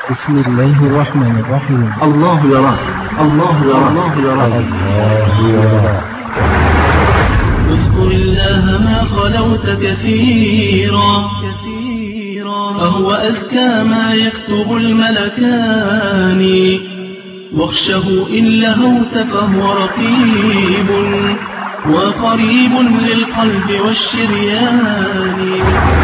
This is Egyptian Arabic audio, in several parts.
بسم الله الرحمن الرحيم الله يراك الله يراك الله يراك الله يراك اذكر الله ما خلوت كثيرا كثيرا فهو أزكى ما يكتب الملكان واخشه إن لهوت فهو رقيب وقريب للقلب والشريان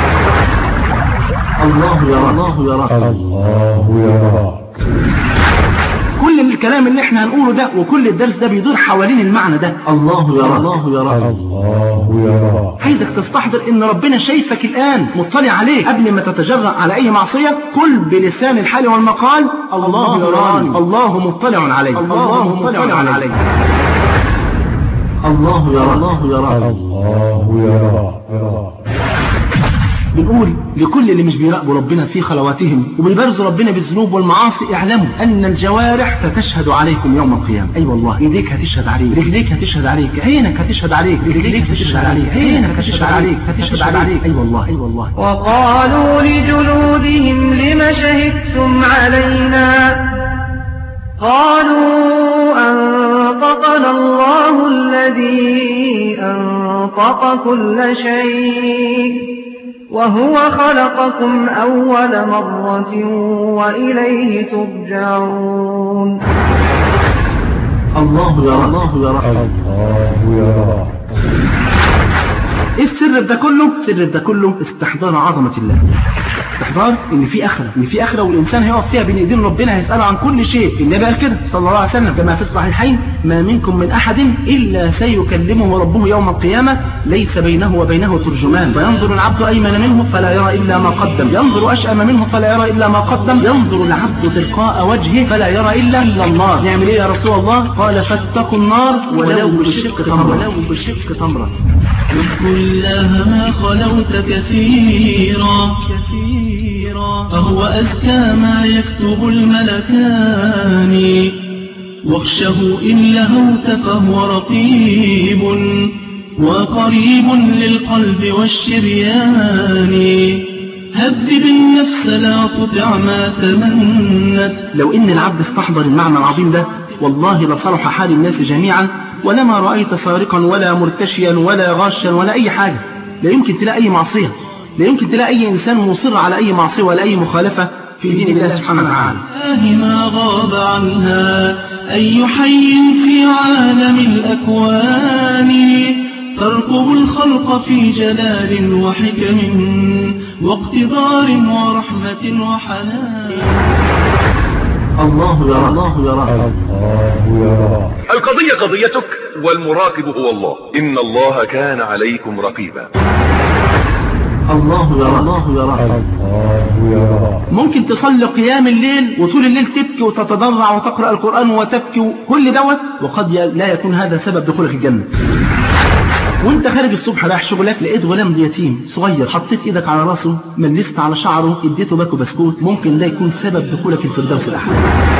الله يراك الله يراك الله يراك كل الكلام اللي احنا هنقوله ده وكل الدرس ده بيدور حوالين المعنى ده الله يراك الله يراك الله يراك عايزك تستحضر ان ربنا شايفك الان مطلع عليك قبل ما تتجرأ على اي معصية قل بلسان الحال والمقال الله يراني الله مطلع علي الله مطلع علي الله يرى الله يرى الله يراك بنقول لكل اللي مش بيراقبوا ربنا في خلواتهم وبيبرزوا ربنا بالذنوب والمعاصي اعلموا ان الجوارح ستشهد عليكم يوم القيامه اي أيوة والله ايديك هتشهد عليك رجليك هتشهد عليك عينك هتشهد عليك رجليك هتشهد عليك عينك هتشهد عليك هتشهد عليك اي والله اي والله وقالوا لجلودهم لم شهدتم علينا قالوا أنطقنا الله الذي أنطق كل شيء وهو خلقكم أول مرة وإليه ترجعون الله يرى الله يرى الله يراك ايه السر في ده كله السر في ده كله استحضار عظمة الله استحضار ان في اخرة ان في اخرة والانسان هيقف فيها بين ايدين ربنا هيسأله عن كل شيء النبي قال كده صلى الله عليه وسلم كما في الصحيحين ما منكم من احد الا سيكلمه ربه يوم القيامة ليس بينه وبينه ترجمان فينظر العبد ايمن منه فلا يرى الا ما قدم ينظر اشأم منه فلا يرى الا ما قدم ينظر العبد تلقاء وجهه فلا يرى الا الا النار نعمل ايه يا رسول الله قال فاتقوا النار ولو بشق تمرة ولو بشق تمرة اذكر الله ما خلوت كثيرا كثيرا فهو أزكى ما يكتب الملكان واخشه إن لهوت فهو رقيب وقريب للقلب والشريان هذب النفس لا تطع ما تمنت لو ان العبد استحضر المعنى العظيم ده والله لصلح حال الناس جميعا ولما رأيت سارقا ولا مرتشيا ولا غاشا ولا أي حاجة لا يمكن تلاقي أي معصية لا يمكن تلاقي أي إنسان مصر على أي معصية ولا أي مخالفة في دين الله سبحانه وتعالى الله ما غاب عنها أي حي في عالم الأكوان ترقب الخلق في جلال وحكم واقتدار ورحمة وحنان الله يرى الله يرى الله يراك القضية قضيتك والمراقب هو الله إن الله كان عليكم رقيبا الله يرى الله يرى الله يراك ممكن تصلي قيام الليل وطول الليل تبكي وتتضرع وتقرأ القرآن وتبكي كل دوت وقد ي- لا يكون هذا سبب دخولك الجنة وانت خارج الصبح رايح شغلك لقيت غلام يتيم صغير حطيت ايدك على راسه ملست على شعره اديته باكو بسكوت ممكن ده يكون سبب دخولك الفردوس الاعلى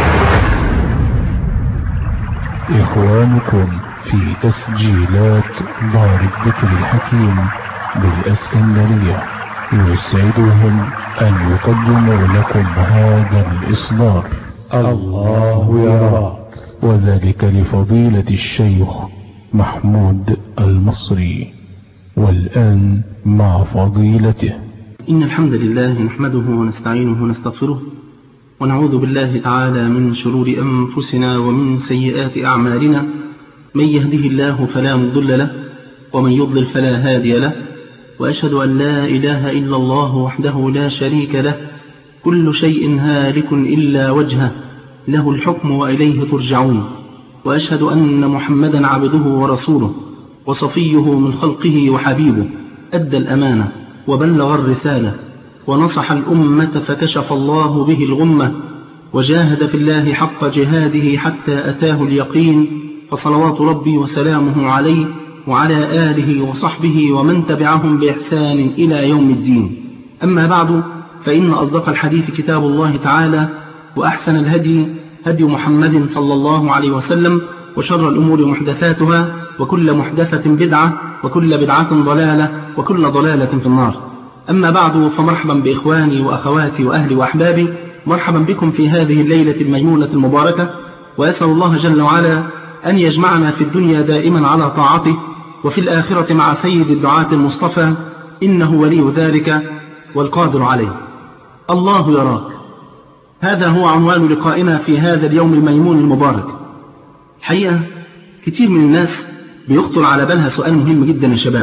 إخوانكم في تسجيلات دار الذكر الحكيم بالإسكندرية يسعدهم أن يقدموا لكم هذا الإصدار الله يراك وذلك لفضيلة الشيخ محمود المصري والآن مع فضيلته إن الحمد لله نحمده ونستعينه ونستغفره ونعوذ بالله تعالى من شرور أنفسنا ومن سيئات أعمالنا من يهده الله فلا مضل له ومن يضلل فلا هادي له وأشهد أن لا إله إلا الله وحده لا شريك له كل شيء هالك إلا وجهه له الحكم وإليه ترجعون وأشهد أن محمدا عبده ورسوله وصفيه من خلقه وحبيبه أدى الأمانة وبلغ الرسالة ونصح الأمة فكشف الله به الغمة وجاهد في الله حق جهاده حتى أتاه اليقين فصلوات ربي وسلامه عليه وعلى آله وصحبه ومن تبعهم بإحسان إلى يوم الدين أما بعد فإن أصدق الحديث كتاب الله تعالى وأحسن الهدي هدي محمد صلى الله عليه وسلم وشر الأمور محدثاتها وكل محدثة بدعة وكل بدعة ضلالة وكل ضلالة في النار أما بعد فمرحبا بإخواني وأخواتي وأهلي وأحبابي مرحبا بكم في هذه الليلة الميمونة المباركة وأسأل الله جل وعلا أن يجمعنا في الدنيا دائما على طاعته وفي الآخرة مع سيد الدعاة المصطفى إنه ولي ذلك والقادر عليه الله يراك هذا هو عنوان لقائنا في هذا اليوم الميمون المبارك حقيقة كتير من الناس بيخطر على بالها سؤال مهم جدا يا شباب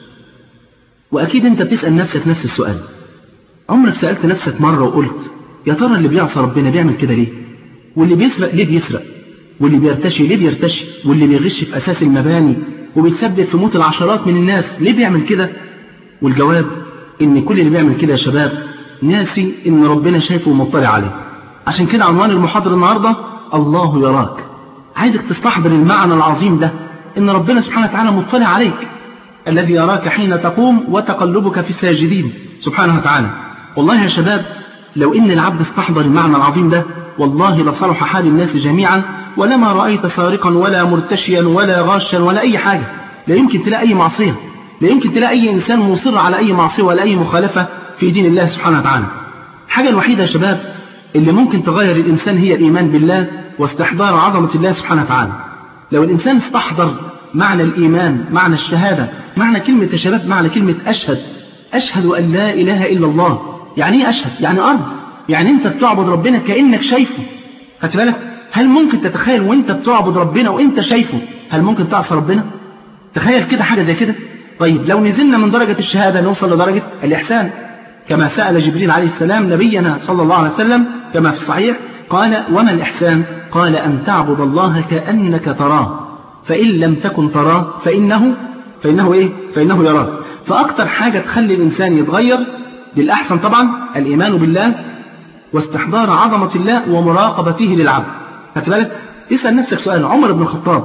وأكيد أنت بتسأل نفسك نفس السؤال عمرك سألت نفسك مرة وقلت يا ترى اللي بيعصى ربنا بيعمل كده ليه واللي بيسرق ليه بيسرق واللي بيرتشي ليه بيرتشي واللي بيغش في أساس المباني وبيتسبب في موت العشرات من الناس ليه بيعمل كده والجواب ان كل اللي بيعمل كده يا شباب ناسي ان ربنا شايفه ومطلع عليه عشان كده عنوان المحاضرة النهاردة الله يراك عايزك تستحضر المعنى العظيم ده ان ربنا سبحانه وتعالى مطلع عليك الذي يراك حين تقوم وتقلبك في الساجدين سبحانه وتعالى والله يا شباب لو ان العبد استحضر المعنى العظيم ده والله لصلح حال الناس جميعا ولما رأيت سارقا ولا مرتشيا ولا غاشا ولا أي حاجة لا يمكن تلاقي أي معصية لا يمكن تلاقي أي إنسان مصر على أي معصية ولا أي مخالفة في دين الله سبحانه وتعالى الحاجة الوحيدة يا شباب اللي ممكن تغير الإنسان هي الإيمان بالله واستحضار عظمة الله سبحانه وتعالى لو الإنسان استحضر معنى الإيمان معنى الشهادة معنى كلمة يا شباب معنى كلمة أشهد أشهد أن لا إله إلا الله يعني إيه أشهد يعني أرض يعني أنت بتعبد ربنا كأنك شايفه خدت بالك هل ممكن تتخيل وانت بتعبد ربنا وانت شايفه هل ممكن تعصى ربنا تخيل كده حاجة زي كده طيب لو نزلنا من درجة الشهادة نوصل لدرجة الإحسان كما سأل جبريل عليه السلام نبينا صلى الله عليه وسلم كما في الصحيح قال وما الإحسان قال أن تعبد الله كأنك تراه فإن لم تكن تراه فإنه فإنه إيه فإنه يراك فأكتر حاجة تخلي الإنسان يتغير للأحسن طبعا الإيمان بالله واستحضار عظمة الله ومراقبته للعبد خدت بالك اسأل نفسك سؤال عمر بن الخطاب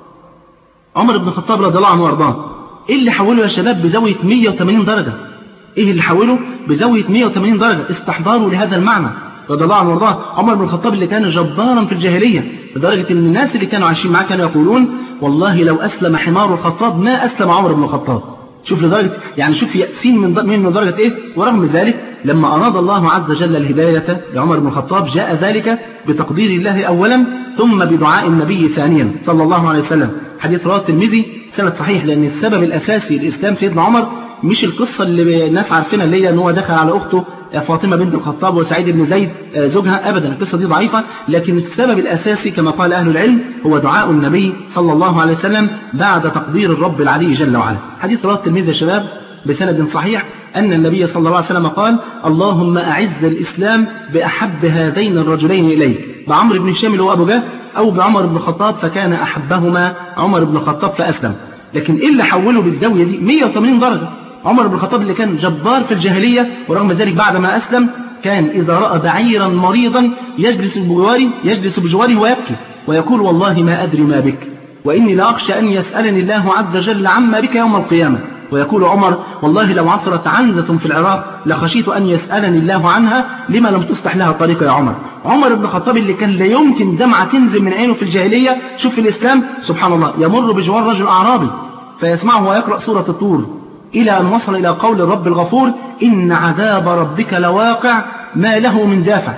عمر بن الخطاب رضي الله عنه وارضاه ايه اللي حوله يا شباب بزاوية 180 درجة ايه اللي حوله بزاوية 180 درجة استحضاره لهذا المعنى رضي الله عنه وارضاه عمر بن الخطاب اللي كان جبارا في الجاهلية لدرجة ان الناس اللي كانوا عايشين معاه كانوا يقولون والله لو اسلم حمار الخطاب ما اسلم عمر بن الخطاب شوف لدرجة يعني شوف يأسين من منه درجة ايه ورغم ذلك لما أراد الله عز وجل الهداية لعمر بن الخطاب جاء ذلك بتقدير الله أولا ثم بدعاء النبي ثانيا صلى الله عليه وسلم حديث رواه الترمذي سند صحيح لأن السبب الأساسي لإسلام سيدنا عمر مش القصة اللي الناس عارفينها اللي هي ان هو دخل على أخته فاطمة بنت الخطاب وسعيد بن زيد زوجها أبدا القصة دي ضعيفة لكن السبب الأساسي كما قال أهل العلم هو دعاء النبي صلى الله عليه وسلم بعد تقدير الرب العلي جل وعلا حديث رواه الترمذي يا شباب بسند صحيح أن النبي صلى الله عليه وسلم قال اللهم أعز الإسلام بأحب هذين الرجلين إليك بعمر بن هشام اللي هو أبو جهل أو بعمر بن الخطاب فكان أحبهما عمر بن الخطاب فأسلم لكن إيه اللي حوله بالزاوية دي 180 درجة عمر بن الخطاب اللي كان جبار في الجاهلية ورغم ذلك بعد ما أسلم كان إذا رأى بعيرا مريضا يجلس بجواره يجلس بجواره ويبكي ويقول والله ما أدري ما بك وإني لأخشى أن يسألني الله عز وجل عما بك يوم القيامة ويقول عمر والله لو عثرت عنزة في العراق لخشيت أن يسألني الله عنها لما لم تصلح لها طريقة يا عمر عمر بن الخطاب اللي كان لا يمكن دمعة تنزل من عينه في الجاهلية شوف في الإسلام سبحان الله يمر بجوار رجل أعرابي فيسمعه ويقرأ سورة الطور إلى أن وصل إلى قول الرب الغفور إن عذاب ربك لواقع ما له من دافع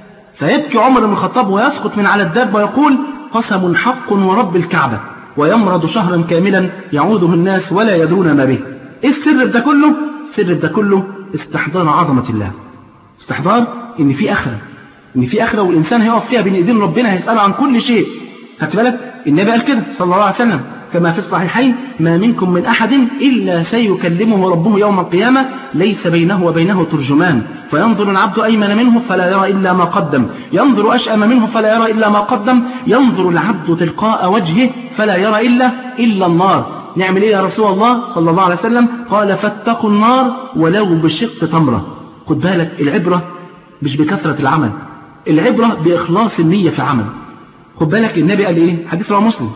فيبكي عمر بن الخطاب ويسقط من على الدابة ويقول قسم حق ورب الكعبة ويمرض شهرا كاملا يعوده الناس ولا يدرون ما به ايه السر ده كله السر ده كله استحضار عظمة الله استحضار ان في اخرة ان في اخرة والانسان هيقف فيها بين ايدين ربنا هيسأله عن كل شيء خدت بالك النبي قال كده صلى الله عليه وسلم كما في الصحيحين ما منكم من أحد إلا سيكلمه ربه يوم القيامة ليس بينه وبينه ترجمان فينظر العبد أيمن منه فلا يرى إلا ما قدم ينظر أشأم منه فلا يرى إلا ما قدم ينظر العبد تلقاء وجهه فلا يرى إلا إلا النار نعمل إيه يا رسول الله صلى الله عليه وسلم قال فاتقوا النار ولو بشق تمرة خد بالك العبرة مش بكثرة العمل العبرة بإخلاص النية في العمل خد بالك النبي قال إيه حديث رواه مسلم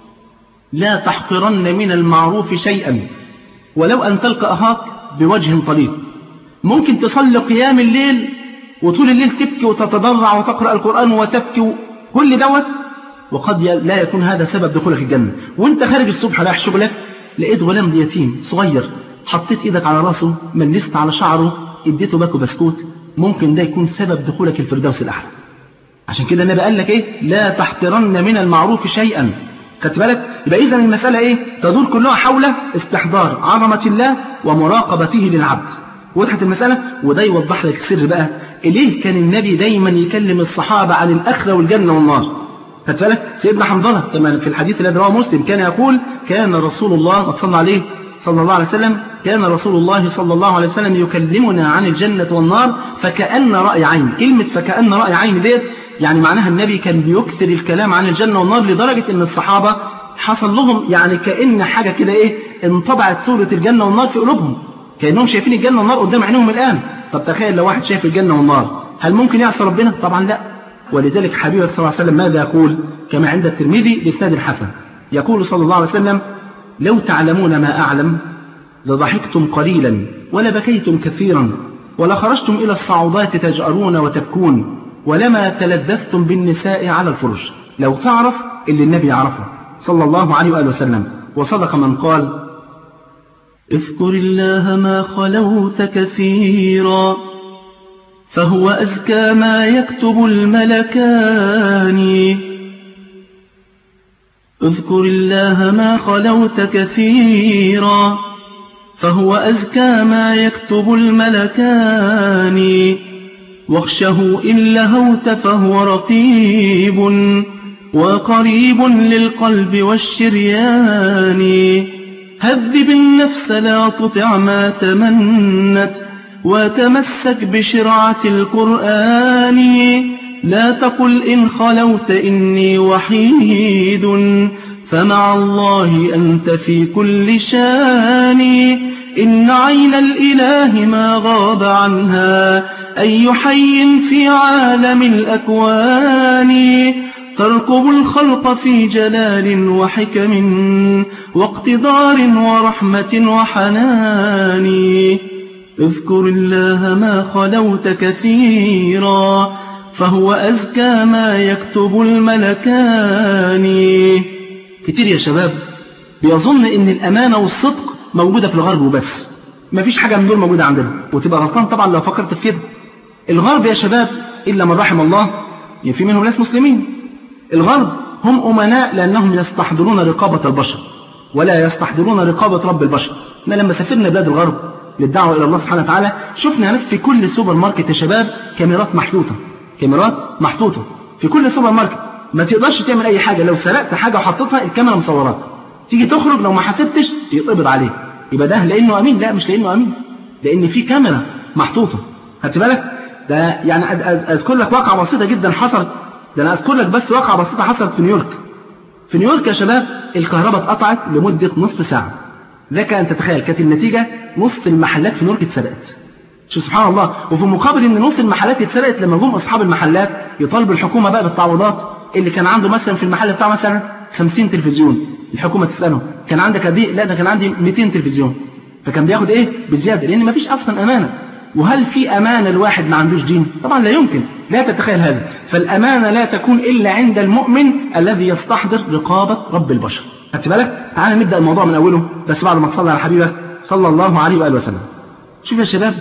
لا تحقرن من المعروف شيئا ولو أن تلقى أخاك بوجه طليق ممكن تصلي قيام الليل وطول الليل تبكي وتتضرع وتقرأ القرآن وتبكي كل دوت وقد لا يكون هذا سبب دخولك الجنة وانت خارج الصبح رايح شغلك لقيت غلام يتيم صغير حطيت ايدك على راسه ملست على شعره اديته باكو بسكوت ممكن ده يكون سبب دخولك الفردوس الأعلى عشان كده النبي قال لك ايه لا تحقرن من المعروف شيئا خدت بالك يبقى اذا المسألة ايه تدور كلها حول استحضار عظمة الله ومراقبته للعبد وضحت المسألة وده يوضح لك السر بقى ليه كان النبي دايما يكلم الصحابة عن الآخرة والجنة والنار خدت بالك سيدنا حنظلة كما في الحديث الذي رواه مسلم كان يقول كان رسول الله صلى عليه صلى الله عليه وسلم كان رسول الله صلى الله عليه وسلم يكلمنا عن الجنة والنار فكأن رأي عين كلمة فكأن رأي عين ديت يعني معناها النبي كان بيكثر الكلام عن الجنة والنار لدرجة ان الصحابة حصل لهم يعني كأن حاجة كده ايه انطبعت صورة الجنة والنار في قلوبهم كأنهم شايفين الجنة والنار قدام عينهم الآن طب تخيل لو واحد شايف الجنة والنار هل ممكن يعصى ربنا طبعا لا ولذلك حبيبه صلى الله عليه وسلم ماذا يقول كما عند الترمذي بإسناد الحسن يقول صلى الله عليه وسلم لو تعلمون ما أعلم لضحكتم قليلا ولبكيتم كثيرا ولخرجتم إلى الصعوبات تجأرون وتبكون ولما تلذذتم بالنساء على الفرش لو تعرف اللي النبي يعرفه صلى الله عليه وآله وسلم وصدق من قال اذكر الله ما خلوت كثيرا فهو أزكى ما يكتب الملكان اذكر الله ما خلوت كثيرا فهو أزكى ما يكتب الملكان واخشه إن لهوت فهو رقيب وقريب للقلب والشريان هذب النفس لا تطع ما تمنت وتمسك بشرعة القرآن لا تقل إن خلوت إني وحيد فمع الله أنت في كل شان إن عين الإله ما غاب عنها أي حي في عالم الأكوان تركب الخلق في جلال وحكم واقتدار ورحمة وحنان اذكر الله ما خلوت كثيرا فهو أزكى ما يكتب الملكان كتير يا شباب بيظن ان الامانة والصدق موجودة في الغرب وبس مفيش حاجة من دول موجودة عندنا وتبقى غلطان طبعا لو فكرت في كده الغرب يا شباب إلا من رحم الله في منهم ناس مسلمين الغرب هم أمناء لأنهم يستحضرون رقابة البشر ولا يستحضرون رقابة رب البشر احنا لما سافرنا بلاد الغرب للدعوة إلى الله سبحانه وتعالى شفنا ناس في كل سوبر ماركت يا شباب كاميرات محطوطة كاميرات محطوطة في كل سوبر ماركت ما تقدرش تعمل أي حاجة لو سرقت حاجة وحطيتها الكاميرا مصوراك تيجي تخرج لو ما حسبتش يتقبض عليك يبقى ده لأنه أمين لا مش لأنه أمين لأن في كاميرا محطوطة خدت بالك ده يعني أذكر لك واقعة بسيطة جدا حصلت ده أنا أذكر لك بس واقعة بسيطة حصلت في نيويورك في نيويورك يا شباب الكهرباء اتقطعت لمدة نصف ساعة لك أن تتخيل كانت النتيجة نص المحلات في نيويورك اتسرقت شوف سبحان الله وفي المقابل ان نص المحلات اتسرقت لما جم اصحاب المحلات يطالبوا الحكومه بقى بالتعويضات اللي كان عنده مثلا في المحل بتاعه مثلا 50 تلفزيون الحكومه تساله كان عندك قد ايه لا ده كان عندي 200 تلفزيون فكان بياخد ايه بزياده لان مفيش اصلا امانه وهل في امانه الواحد ما عندوش دين طبعا لا يمكن لا تتخيل هذا فالامانه لا تكون الا عند المؤمن الذي يستحضر رقابه رب البشر خدت بالك تعال نبدا الموضوع من اوله بس بعد ما تصلي على حبيبك صلى الله عليه واله وسلم شوف يا شباب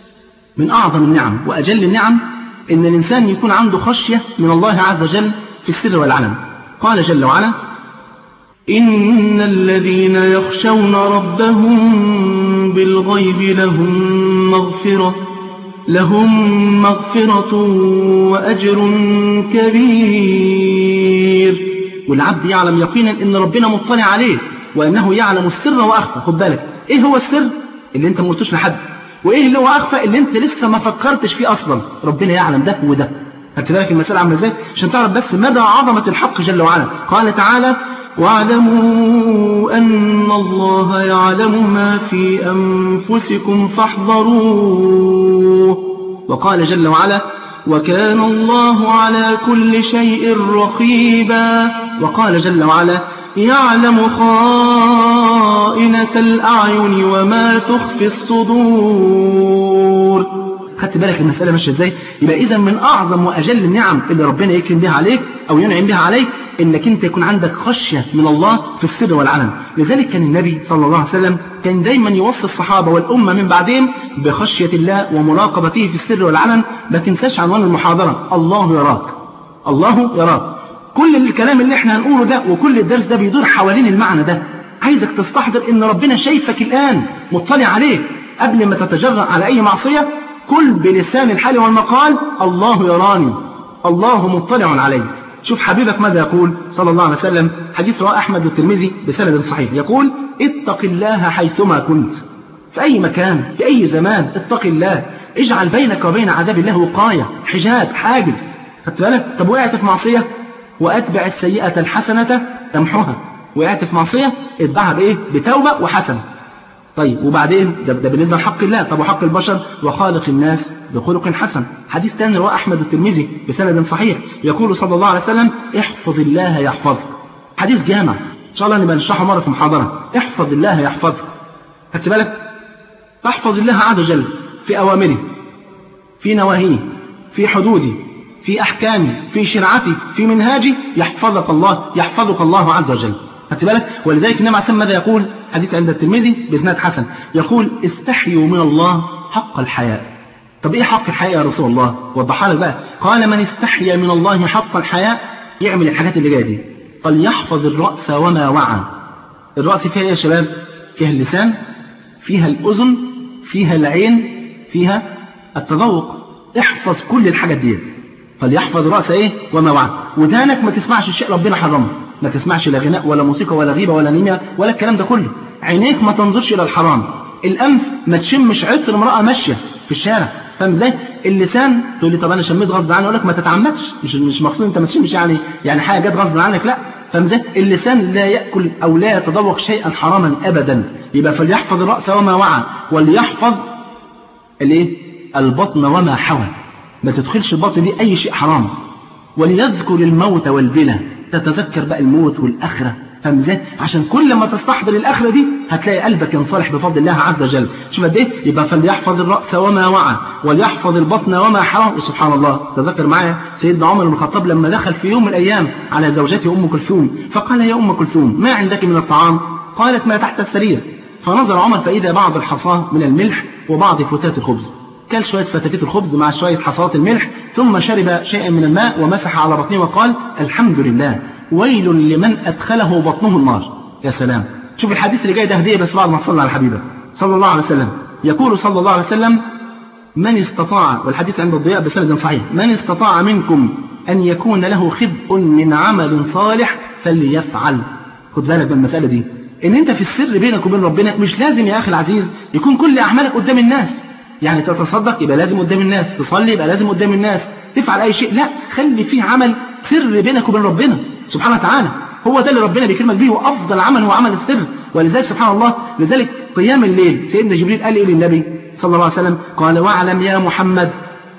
من أعظم النعم وأجل النعم إن الإنسان يكون عنده خشية من الله عز وجل في السر والعلن قال جل وعلا إن الذين يخشون ربهم بالغيب لهم مغفرة لهم مغفرة وأجر كبير والعبد يعلم يقينا إن ربنا مطلع عليه وأنه يعلم السر وأخفى خد بالك إيه هو السر اللي أنت ما قلتوش لحد وايه اللي هو اخفى اللي انت لسه ما فكرتش فيه اصلا ربنا يعلم ده وده خدت بالك المساله عامله ازاي عشان تعرف بس مدى عظمه الحق جل وعلا قال تعالى واعلموا ان الله يعلم ما في انفسكم فاحذروه وقال جل وعلا وكان الله على كل شيء رقيبا وقال جل وعلا يعلم خائنة الأعين وما تخفي الصدور خدت بالك المسألة ماشية ازاي يبقى إذا من أعظم وأجل النعم اللي ربنا يكرم بها عليك أو ينعم بها عليك انك انت يكون عندك خشية من الله في السر والعلن لذلك كان النبي صلى الله عليه وسلم كان دايما يوصي الصحابة والأمة من بعدهم بخشية الله ومراقبته في السر والعلن ما تنساش عنوان المحاضرة الله يراك الله يراك كل الكلام اللي احنا هنقوله ده وكل الدرس ده بيدور حوالين المعنى ده عايزك تستحضر ان ربنا شايفك الآن مطلع عليك قبل ما تتجرأ على أي معصية كل بلسان الحال والمقال الله يراني الله مطلع علي شوف حبيبك ماذا يقول صلى الله عليه وسلم حديث رواه أحمد والترمذي بسند صحيح يقول اتق الله حيثما كنت في أي مكان في أي زمان اتق الله اجعل بينك وبين عذاب الله وقاية حجاب حاجز خدت بالك طب وقعت في معصية وأتبع السيئة الحسنة تمحوها وقعت في معصية اتبعها بإيه بتوبة وحسنة طيب وبعدين ده, ده بالنسبة لحق الله طب وحق البشر وخالق الناس بخلق حسن حديث ثاني رواه أحمد الترمذي بسند صحيح يقول صلى الله عليه وسلم احفظ الله يحفظك حديث جامع إن شاء الله نبقى نشرحه مرة في محاضرة احفظ الله يحفظك خدت بالك تحفظ الله عز وجل في أوامره في نواهيه في حدوده في أحكامه في شرعته في منهاجه يحفظك الله يحفظك الله عز وجل خدت بالك ولذلك النبي عليه ماذا يقول حديث عند الترمذي بإسناد حسن يقول استحيوا من الله حق الحياء طب ايه حق الحياء يا رسول الله وضحها لك بقى قال من استحيا من الله حق الحياء يعمل الحاجات اللي جايه دي قال يحفظ الرأس وما وعى الرأس فيها ايه يا شباب فيها اللسان فيها الأذن فيها العين فيها التذوق احفظ كل الحاجات دي قال يحفظ الرأس ايه وما وعى ودانك ما تسمعش الشيء ربنا حرمه ما تسمعش لا غناء ولا موسيقى ولا غيبة ولا نيمة ولا الكلام ده كله عينيك ما تنظرش إلى الحرام الأنف ما تشمش عطر امرأة ماشية في الشارع فاهم ازاي اللسان تقول لي طب انا شميت غصب عني اقول لك ما تتعمدش مش مش مقصود انت ما تشمش يعني يعني حاجه جت غصب عنك لا فاهم ازاي اللسان لا ياكل او لا يتذوق شيئا حراما ابدا يبقى فليحفظ الراس وما وعى وليحفظ الايه البطن وما حوى ما تدخلش البطن دي اي شيء حرام وليذكر الموت والبلى تتذكر بقى الموت والآخرة فاهم ازاي؟ عشان كل ما تستحضر الآخرة دي هتلاقي قلبك ينصلح بفضل الله عز وجل شوف قد ايه يبقى فليحفظ الرأس وما وعى وليحفظ البطن وما حوى وسبحان الله تذكر معايا سيدنا عمر بن الخطاب لما دخل في يوم من الأيام على زوجته أم كلثوم فقال يا أم كلثوم ما عندك من الطعام قالت ما تحت السرير فنظر عمر فإذا بعض الحصاة من الملح وبعض فتات الخبز كل شوية فتافيت الخبز مع شوية حصات الملح ثم شرب شيئا من الماء ومسح على بطنه وقال الحمد لله ويل لمن أدخله بطنه النار يا سلام شوف الحديث اللي جاي ده هدية بس بعد ما صلى على حبيبه صلى الله عليه وسلم يقول صلى الله عليه وسلم من استطاع والحديث عند الضياء بسند صحيح من استطاع منكم أن يكون له خبء من عمل صالح فليفعل خد بالك من المسألة دي ان انت في السر بينك وبين ربنا مش لازم يا اخي العزيز يكون كل اعمالك قدام الناس يعني تتصدق يبقى لازم قدام الناس تصلي يبقى لازم قدام الناس تفعل اي شيء لا خلي فيه عمل سر بينك وبين ربنا سبحانه وتعالى هو ده اللي ربنا بيكرمك بيه وافضل عمل هو عمل السر ولذلك سبحان الله لذلك قيام الليل سيدنا جبريل قال ايه للنبي صلى الله عليه وسلم قال واعلم يا محمد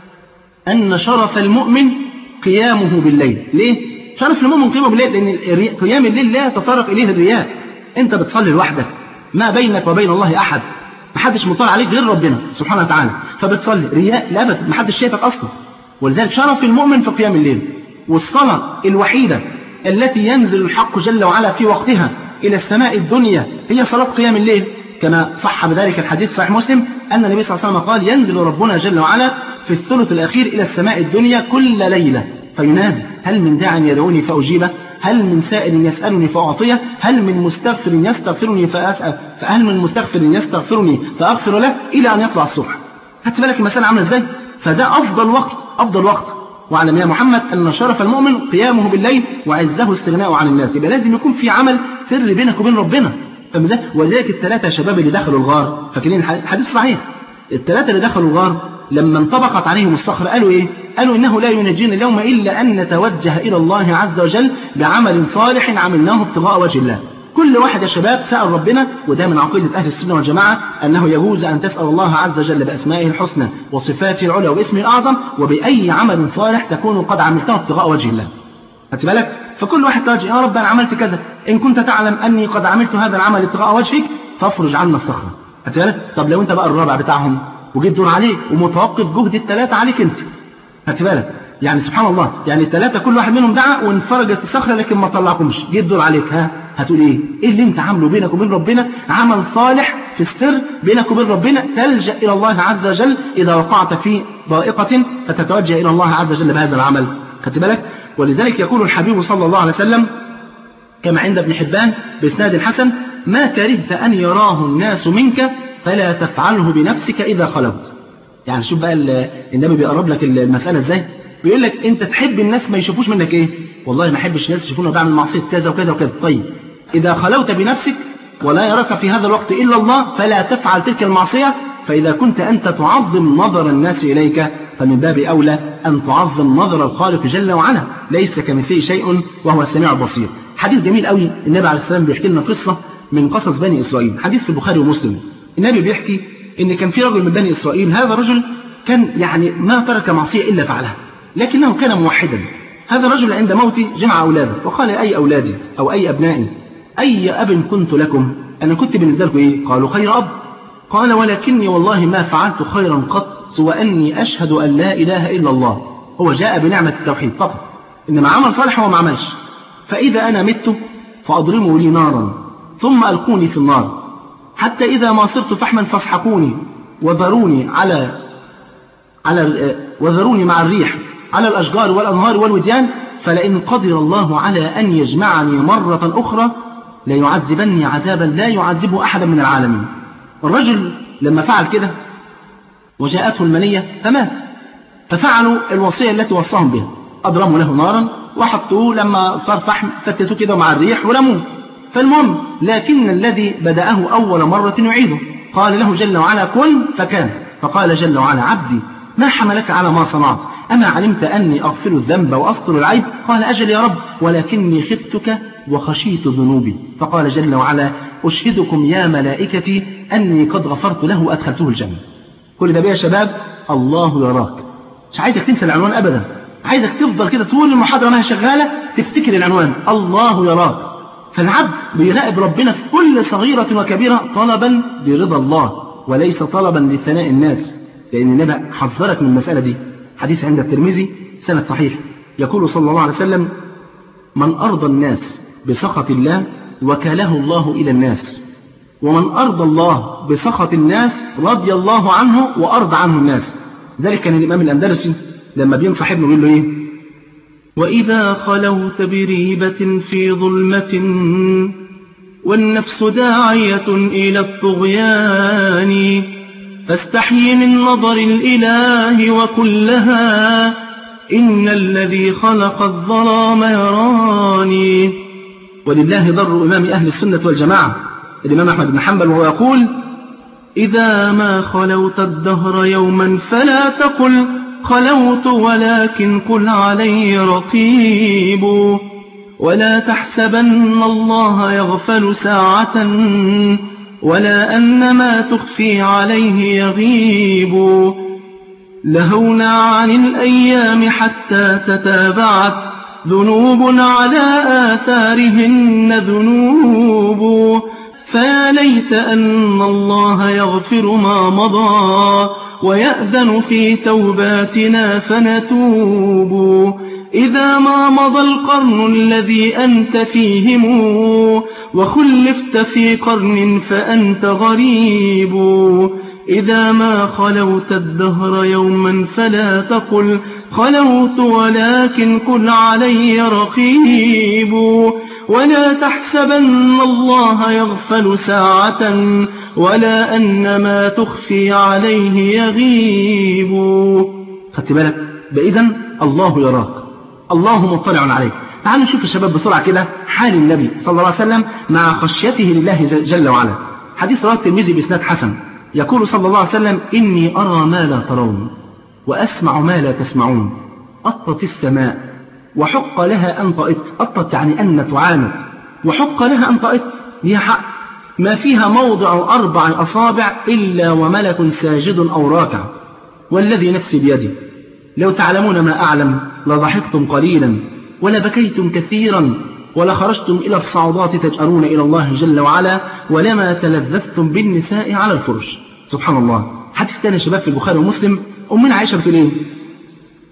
ان شرف المؤمن قيامه بالليل ليه شرف المؤمن قيامه بالليل لان قيام الليل لا يتطرق اليه الرياء انت بتصلي لوحدك ما بينك وبين الله احد محدش مطلع عليك غير ربنا سبحانه وتعالى فبتصلي رياء لا ابدا محدش شايفك اصلا ولذلك شرف المؤمن في قيام الليل والصلاة الوحيدة التي ينزل الحق جل وعلا في وقتها إلى السماء الدنيا هي صلاة قيام الليل كما صح بذلك الحديث صحيح مسلم أن النبي صلى الله عليه وسلم قال ينزل ربنا جل وعلا في الثلث الأخير إلى السماء الدنيا كل ليلة فينادي هل من داع يدعوني فأجيبه هل من سائل يسألني فأعطيه هل من مستغفر يستغفرني فأسأل فهل من مستغفر يستغفرني فأغفر له إلى أن يطلع الصبح خدت بالك المسألة عاملة إزاي فده أفضل وقت أفضل وقت واعلم يا محمد أن شرف المؤمن قيامه بالليل وعزه استغناءه عن الناس يبقى لازم يكون في عمل سر بينك وبين ربنا فاهم ولذلك الثلاثة شباب اللي دخلوا الغار فاكرين الحديث صحيح الثلاثة اللي دخلوا الغار لما انطبقت عليهم الصخرة قالوا إيه قالوا إنه لا ينجينا اليوم إلا أن نتوجه إلى الله عز وجل بعمل صالح عملناه ابتغاء وجه الله كل واحد يا شباب سأل ربنا وده من عقيدة أهل السنة والجماعة أنه يجوز أن تسأل الله عز وجل بأسمائه الحسنى وصفاته العلى واسمه الأعظم وبأي عمل صالح تكون قد عملته ابتغاء وجه الله خدت بالك فكل واحد تواجه يا رب أنا عملت كذا إن كنت تعلم أني قد عملت هذا العمل ابتغاء وجهك فافرج عنا الصخرة خدت بالك طب لو أنت بقى الرابع بتاعهم وجيت دور عليك ومتوقف جهد الثلاثة عليك أنت خدت بالك يعني سبحان الله يعني الثلاثة كل واحد منهم دعا وانفرجت الصخرة لكن ما طلعكمش جه الدور عليك ها هتقول ايه ايه اللي انت عامله بينك وبين ربنا عمل صالح في السر بينك وبين ربنا تلجأ الى الله عز وجل اذا وقعت في ضائقة فتتوجه الى الله عز وجل بهذا العمل خدت بالك ولذلك يقول الحبيب صلى الله عليه وسلم كما عند ابن حبان بإسناد حسن ما كرهت أن يراه الناس منك فلا تفعله بنفسك إذا خلوت يعني شوف بقى النبي بيقرب لك المسألة ازاي بيقول لك انت تحب الناس ما يشوفوش منك ايه والله ما احبش الناس يشوفونا بعمل معصية كذا وكذا وكذا طيب إذا خلوت بنفسك ولا يراك في هذا الوقت إلا الله فلا تفعل تلك المعصية فإذا كنت أنت تعظم نظر الناس إليك فمن باب أولى أن تعظم نظر الخالق جل وعلا ليس كمثله شيء وهو السميع البصير حديث جميل قوي النبي عليه السلام بيحكي لنا قصة من قصص بني إسرائيل حديث في البخاري ومسلم النبي بيحكي إن كان في رجل من بني إسرائيل هذا الرجل كان يعني ما ترك معصية إلا فعلها لكنه كان موحدا هذا الرجل عند موته جمع أولاده وقال أي أولادي أو أي أبنائي أي أب كنت لكم أنا كنت بالنسبة لكم إيه قالوا خير أب قال ولكني والله ما فعلت خيرا قط سوى أني أشهد أن لا إله إلا الله هو جاء بنعمة التوحيد فقط إنما عمل صالح هو ما عملش فإذا أنا مت فأضرموا لي نارا ثم ألقوني في النار حتى إذا ما صرت فحما فاسحقوني وذروني على على وذروني مع الريح على الأشجار والأنهار والوديان فلئن قدر الله على أن يجمعني مرة أخرى ليعذبني عذابا لا يعذبه أحدا من العالمين الرجل لما فعل كده وجاءته المنية فمات ففعلوا الوصية التي وصاهم بها أضرموا له نارا وحطوه لما صار فحم فتتوه كده مع الريح ورموه فالمهم لكن الذي بدأه أول مرة يعيده قال له جل وعلا كن فكان فقال جل وعلا عبدي ما حملك على ما صنعت أما علمت أني أغفر الذنب وأستر العيب قال أجل يا رب ولكني خفتك وخشيت ذنوبي فقال جل وعلا أشهدكم يا ملائكتي أني قد غفرت له وأدخلته الجنة كل ده بيه يا شباب الله يراك مش عايزك تنسى العنوان أبدا عايزك تفضل كده طول المحاضرة ما هي شغالة تفتكر العنوان الله يراك فالعبد بيراقب ربنا في كل صغيرة وكبيرة طلبا لرضا الله وليس طلبا لثناء الناس لأن النبي حذرك من المسألة دي حديث عند الترمذي سنة صحيح يقول صلى الله عليه وسلم من أرضى الناس بسخط الله وكاله الله إلى الناس ومن أرضى الله بسخط الناس رضي الله عنه وأرضى عنه الناس ذلك كان الإمام الأندلسي لما بينصح ابنه يقول له إيه وإذا خلوت بريبة في ظلمة والنفس داعية إلى الطغيان فاستحي من نظر الإله وكلها إن الذي خلق الظلام يراني ولله ضر إمام أهل السنة والجماعة الإمام أحمد بن حنبل وهو يقول إذا ما خلوت الدهر يوما فلا تقل خلوت ولكن قل علي رقيب ولا تحسبن الله يغفل ساعة ولا أن ما تخفي عليه يغيب لهونا عن الأيام حتى تتابعت ذنوب على آثارهن ذنوب فيا ليت أن الله يغفر ما مضى ويأذن في توباتنا فنتوب إذا ما مضى القرن الذي أنت فيهم وخلفت في قرن فأنت غريب إذا ما خلوت الدهر يوما فلا تقل خلوت ولكن قل علي رقيب ولا تحسبن الله يغفل ساعة ولا أن ما تخفي عليه يغيب خدت بالك بإذا الله يراك الله مطلع عليك تعالوا نشوف يا شباب بسرعة كده حال النبي صلى الله عليه وسلم مع خشيته لله جل وعلا حديث رواه الترمذي بإسناد حسن يقول صلى الله عليه وسلم إني أرى ما لا ترون وأسمع ما لا تسمعون أطت السماء وحق لها أن طئت أطت يعني أن تعاند وحق لها أن طئت هي حق ما فيها موضع أربع أصابع إلا وملك ساجد أو راكع والذي نفسي بيده لو تعلمون ما أعلم لضحكتم قليلا ولبكيتم كثيرا ولخرجتم إلى الصعودات تجأرون إلى الله جل وعلا ولما تلذذتم بالنساء على الفرش سبحان الله حديث تاني يا شباب في البخاري ومسلم أمنا عائشة بتقول إيه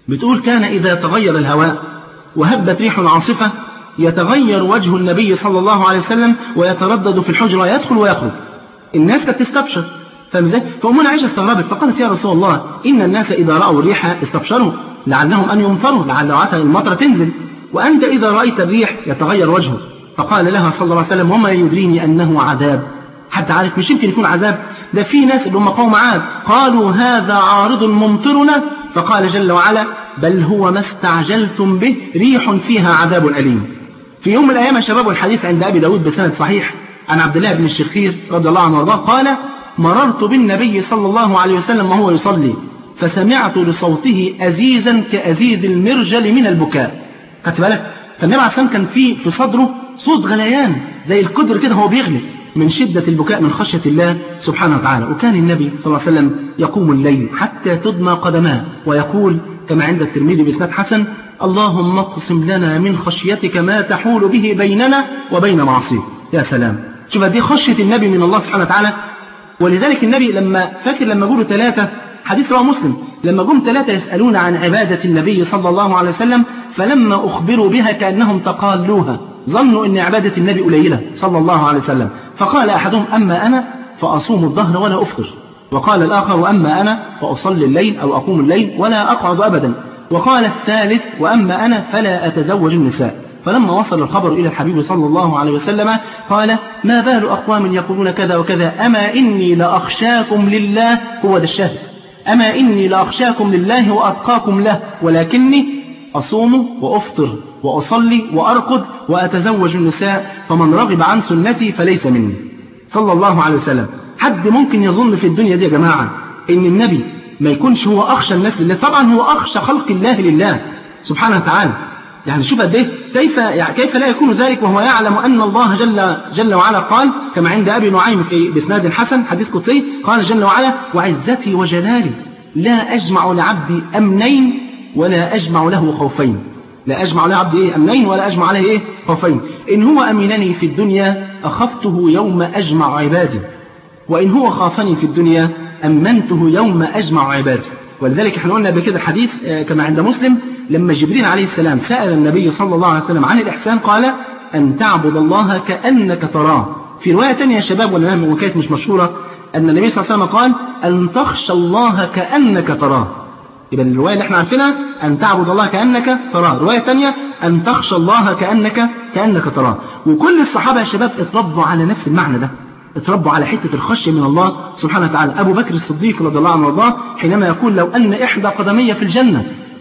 بتقول كان إذا تغير الهواء وهبت ريح عاصفة يتغير وجه النبي صلى الله عليه وسلم ويتردد في الحجرة يدخل ويخرج الناس كانت تستبشر فاهم ازاي؟ فأمنا عائشة استغربت فقالت يا رسول الله إن الناس إذا رأوا الريح استبشروا لعلهم أن يمطروا لعل عسى المطر تنزل وأنت إذا رأيت الريح يتغير وجهه فقال لها صلى الله عليه وسلم وما يدريني أنه عذاب حتى عارف مش يمكن يكون عذاب ده في ناس اللي هم قوم عاد قالوا هذا عارض ممطرنا فقال جل وعلا بل هو ما استعجلتم به ريح فيها عذاب أليم في يوم من الأيام يا شباب والحديث عند أبي داود بسند صحيح عن عبد الله بن الشخير رضي الله عنه وارضاه قال مررت بالنبي صلى الله عليه وسلم وهو يصلي فسمعت لصوته أزيزا كأزيز المرجل من البكاء خدت بالك فالنبي عليه الصلاة كان في في صدره صوت غليان زي القدر كده هو بيغلي من شدة البكاء من خشية الله سبحانه وتعالى وكان النبي صلى الله عليه وسلم يقوم الليل حتى تدمى قدماه ويقول كما عند الترمذي بإسناد حسن اللهم اقسم لنا من خشيتك ما تحول به بيننا وبين معصيك يا سلام شوف دي خشية النبي من الله سبحانه وتعالى ولذلك النبي لما فاكر لما قولوا ثلاثة حديث رواه مسلم لما جم ثلاثة يسألون عن عبادة النبي صلى الله عليه وسلم فلما أخبروا بها كأنهم تقالوها ظنوا أن عبادة النبي قليلة صلى الله عليه وسلم فقال أحدهم أما أنا فأصوم الظهر ولا أفطر وقال الآخر وأما أنا فأصلي الليل أو أقوم الليل ولا أقعد أبدا وقال الثالث وأما أنا فلا أتزوج النساء فلما وصل الخبر إلى الحبيب صلى الله عليه وسلم قال ما بال أقوام يقولون كذا وكذا أما إني لأخشاكم لله هو ده الشاهد أما إني لأخشاكم لله وأتقاكم له ولكني أصوم وأفطر وأصلي وأرقد وأتزوج النساء فمن رغب عن سنتي فليس مني صلى الله عليه وسلم حد ممكن يظن في الدنيا دي يا جماعة إن النبي ما يكونش هو أخشى الناس لله طبعا هو أخشى خلق الله لله سبحانه وتعالى يعني شوف قد ايه كيف يعني كيف لا يكون ذلك وهو يعلم ان الله جل جل وعلا قال كما عند ابي نعيم في باسناد حسن حديث قدسي قال جل وعلا وعزتي وجلالي لا اجمع لعبدي امنين ولا اجمع له خوفين لا اجمع لعبدي ايه امنين ولا اجمع عليه ايه خوفين ان هو امنني في الدنيا اخفته يوم اجمع عبادي وان هو خافني في الدنيا امنته يوم اجمع عبادي ولذلك احنا قلنا بكده الحديث كما عند مسلم لما جبريل عليه السلام سأل النبي صلى الله عليه وسلم عن الإحسان قال أن تعبد الله كأنك تراه في رواية تانية يا شباب ولا وكانت مش مشهورة أن النبي صلى الله عليه وسلم قال أن تخشى الله كأنك تراه يبقى الرواية اللي احنا عارفينها أن تعبد الله كأنك تراه رواية تانية أن تخشى الله كأنك كأنك تراه وكل الصحابة يا شباب اتربوا على نفس المعنى ده اتربوا على حتة الخشية من الله سبحانه وتعالى أبو بكر الصديق رضي الله عنه وارضاه حينما يقول لو أن إحدى قدمي في الجنة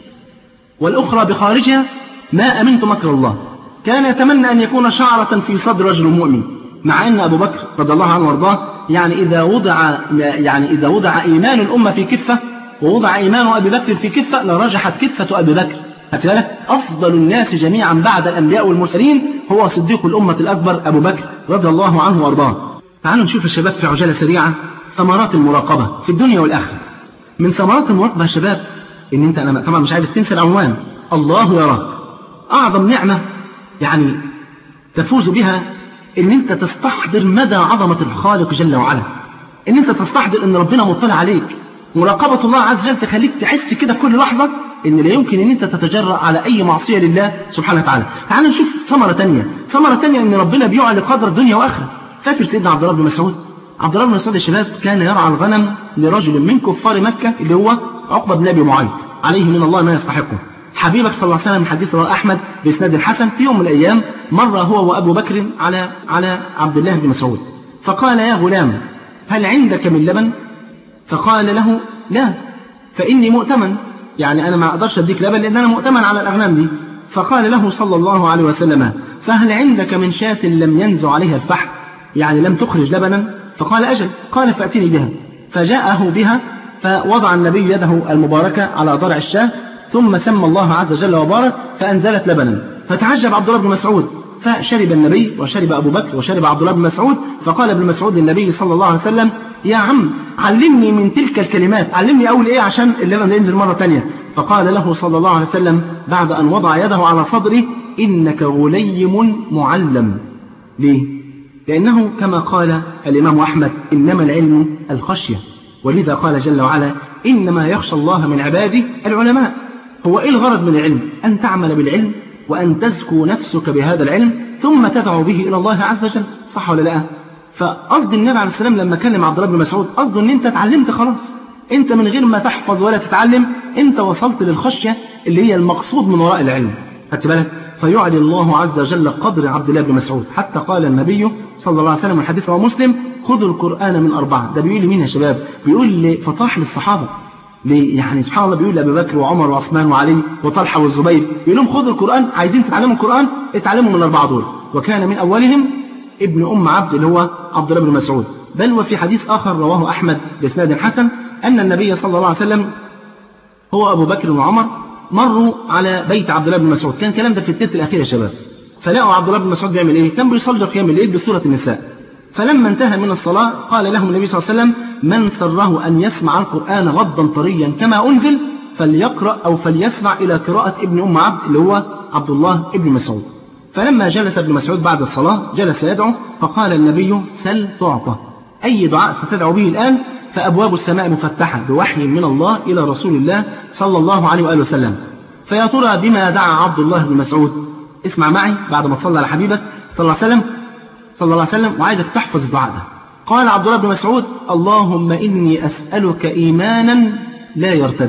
والأخرى بخارجها ما أمنت مكر الله كان يتمنى أن يكون شعرة في صدر رجل مؤمن مع أن أبو بكر رضي الله عنه وارضاه يعني إذا وضع يعني إذا وضع إيمان الأمة في كفة ووضع إيمان أبي بكر في كفة لرجحت كفة أبي بكر بالك أفضل الناس جميعا بعد الأنبياء والمرسلين هو صديق الأمة الأكبر أبو بكر رضي الله عنه وارضاه تعالوا نشوف الشباب في عجالة سريعة ثمرات المراقبة في الدنيا والآخرة من ثمرات المراقبة يا شباب ان انت انا طبعا مش عايزك تنسى العنوان الله يراك اعظم نعمة يعني تفوز بها ان انت تستحضر مدى عظمة الخالق جل وعلا ان انت تستحضر ان ربنا مطلع عليك مراقبة الله عز وجل تخليك تحس كده كل لحظة ان لا يمكن ان انت تتجرأ على اي معصية لله سبحانه وتعالى تعال نشوف ثمرة تانية ثمرة تانية ان ربنا بيعلي قدر دنيا واخرة فاكر سيدنا عبد الله بن مسعود عبد الله بن مسعود يا شباب كان يرعى الغنم لرجل من كفار مكة اللي هو عقبة بن أبي معيط عليه من الله ما يستحقه حبيبك صلى الله عليه وسلم حديث رواه أحمد بإسناد الحسن في يوم من الأيام مر هو وأبو بكر على على عبد الله بن مسعود فقال يا غلام هل عندك من لبن فقال له لا فإني مؤتمن يعني أنا ما أقدرش أديك لبن لأن أنا مؤتمن على الأغنام دي فقال له صلى الله عليه وسلم فهل عندك من شاة لم ينزع عليها الفحم يعني لم تخرج لبنا فقال أجل قال فأتني بها فجاءه بها فوضع النبي يده المباركة على ضرع الشاة ثم سمى الله عز وجل وبارك فأنزلت لبنا فتعجب عبد الله بن مسعود فشرب النبي وشرب أبو بكر وشرب عبد الله بن مسعود فقال ابن مسعود للنبي صلى الله عليه وسلم يا عم علمني من تلك الكلمات علمني أول إيه عشان اللبن ينزل مرة تانية فقال له صلى الله عليه وسلم بعد أن وضع يده على صدره إنك غليم معلم ليه؟ لأنه كما قال الإمام أحمد إنما العلم الخشية ولذا قال جل وعلا إنما يخشى الله من عباده العلماء هو إيه الغرض من العلم أن تعمل بالعلم وأن تزكو نفسك بهذا العلم ثم تدعو به إلى الله عز وجل صح ولا لا فقصد النبي عليه السلام لما كلم عبد الله بن مسعود قصده ان انت اتعلمت خلاص انت من غير ما تحفظ ولا تتعلم انت وصلت للخشية اللي هي المقصود من وراء العلم خدت بالك فيعلي الله عز وجل قدر عبد الله بن مسعود حتى قال النبي صلى الله عليه وسلم الحديث رواه مسلم خذوا القرآن من أربعة ده بيقول لمين يا شباب بيقول لفطاح للصحابة ليه؟ يعني سبحان الله بيقول لأبي بكر وعمر وعثمان وعلي وطلحة والزبير يقول لهم خذوا القرآن عايزين تتعلموا القرآن اتعلموا من الأربعة دول وكان من أولهم ابن أم عبد اللي هو عبد الله بن مسعود بل وفي حديث آخر رواه أحمد بإسناد حسن أن النبي صلى الله عليه وسلم هو أبو بكر وعمر مروا على بيت عبد الله بن مسعود كان الكلام ده في التلت الأخير يا شباب فلقوا عبد الله بن مسعود بيعمل إيه كان بيصلي قيام الليل بسورة النساء فلما انتهى من الصلاة قال لهم النبي صلى الله عليه وسلم من سره أن يسمع القرآن غضا طريا كما أنزل فليقرأ أو فليسمع إلى قراءة ابن أم عبد اللي هو عبد الله ابن مسعود فلما جلس ابن مسعود بعد الصلاة جلس يدعو فقال النبي سل تعطى أي دعاء ستدعو به الآن فأبواب السماء مفتحة بوحي من الله إلى رسول الله صلى الله عليه وآله وسلم فيا ترى بما دعا عبد الله بن مسعود اسمع معي بعد ما تصلى على حبيبك صلى الله عليه وسلم صلى الله عليه وسلم وعايزك تحفظ الدعاء ده قال عبد الله بن مسعود اللهم إني أسألك إيمانا لا يرتد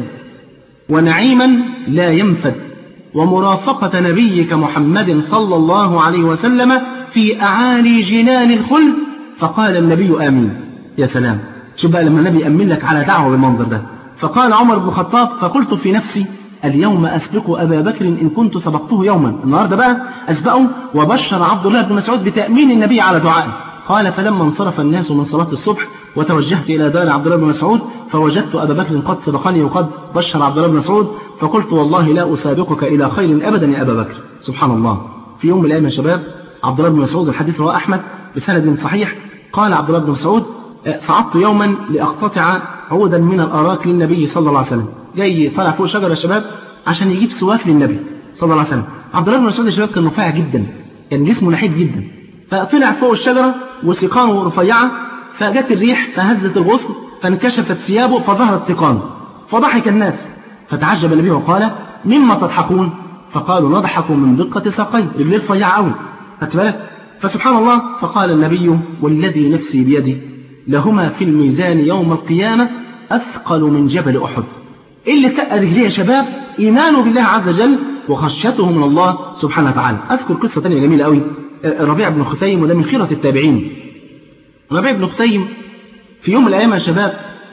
ونعيما لا ينفد ومرافقة نبيك محمد صلى الله عليه وسلم في أعالي جنان الخلد فقال النبي آمين يا سلام شوف بقى لما النبي يأمن لك على دعوة بالمنظر ده فقال عمر بن الخطاب فقلت في نفسي اليوم أسبق أبا بكر إن كنت سبقته يوما النهاردة بقى أسبقه وبشر عبد الله بن مسعود بتأمين النبي على دعائه قال فلما انصرف الناس من صلاة الصبح وتوجهت إلى دار عبد الله بن مسعود فوجدت أبا بكر قد سبقني وقد بشر عبد الله بن مسعود فقلت والله لا أسابقك إلى خير أبدا يا أبا بكر سبحان الله في يوم من الأيام يا شباب عبد الله بن مسعود الحديث رواه أحمد بسند صحيح قال عبد الله بن مسعود صعدت يوما لأقتطع عودا من الأراك للنبي صلى الله عليه وسلم جاي طالع فوق شجرة يا شباب عشان يجيب سواك للنبي صلى الله عليه وسلم عبد الله بن مسعود يا شباب كان رفيع جدا كان جسمه نحيف جدا فطلع فوق الشجرة وسيقانه رفيعة فجت الريح فهزت الغصن فانكشفت ثيابه فظهرت سيقانه فضحك الناس فتعجب النبي وقال مما تضحكون فقالوا نضحك من دقة ساقيه رجليه رفيعة قوي خدت بالك فسبحان الله فقال النبي والذي نفسي بيده لهما في الميزان يوم القيامة أثقل من جبل أحد إيه اللي تقى رجليه يا شباب إيمانه بالله عز وجل وخشيته من الله سبحانه وتعالى أذكر قصة تانية جميلة قوي ربيع بن خثيم وده من خيرة التابعين ربيع بن خثيم في يوم من الأيام يا شباب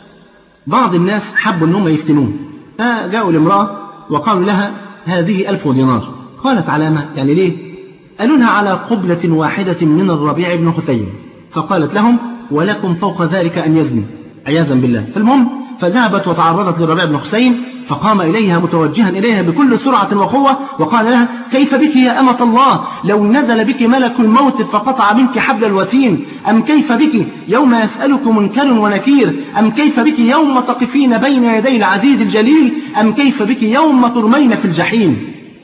بعض الناس حبوا أنهم يفتنوه فجاءوا لامرأة وقالوا لها هذه ألف دينار قالت علامة يعني ليه قالوا لها على قبلة واحدة من الربيع بن خثيم فقالت لهم ولكم فوق ذلك أن يزني عياذا بالله فالمهم فذهبت وتعرضت للربيع بن حسين فقام إليها متوجها إليها بكل سرعة وقوة وقال لها كيف بك يا أمة الله لو نزل بك ملك الموت فقطع منك حبل الوتين أم كيف بك يوم يسألك منكر ونكير أم كيف بك يوم تقفين بين يدي العزيز الجليل أم كيف بك يوم ترمين في الجحيم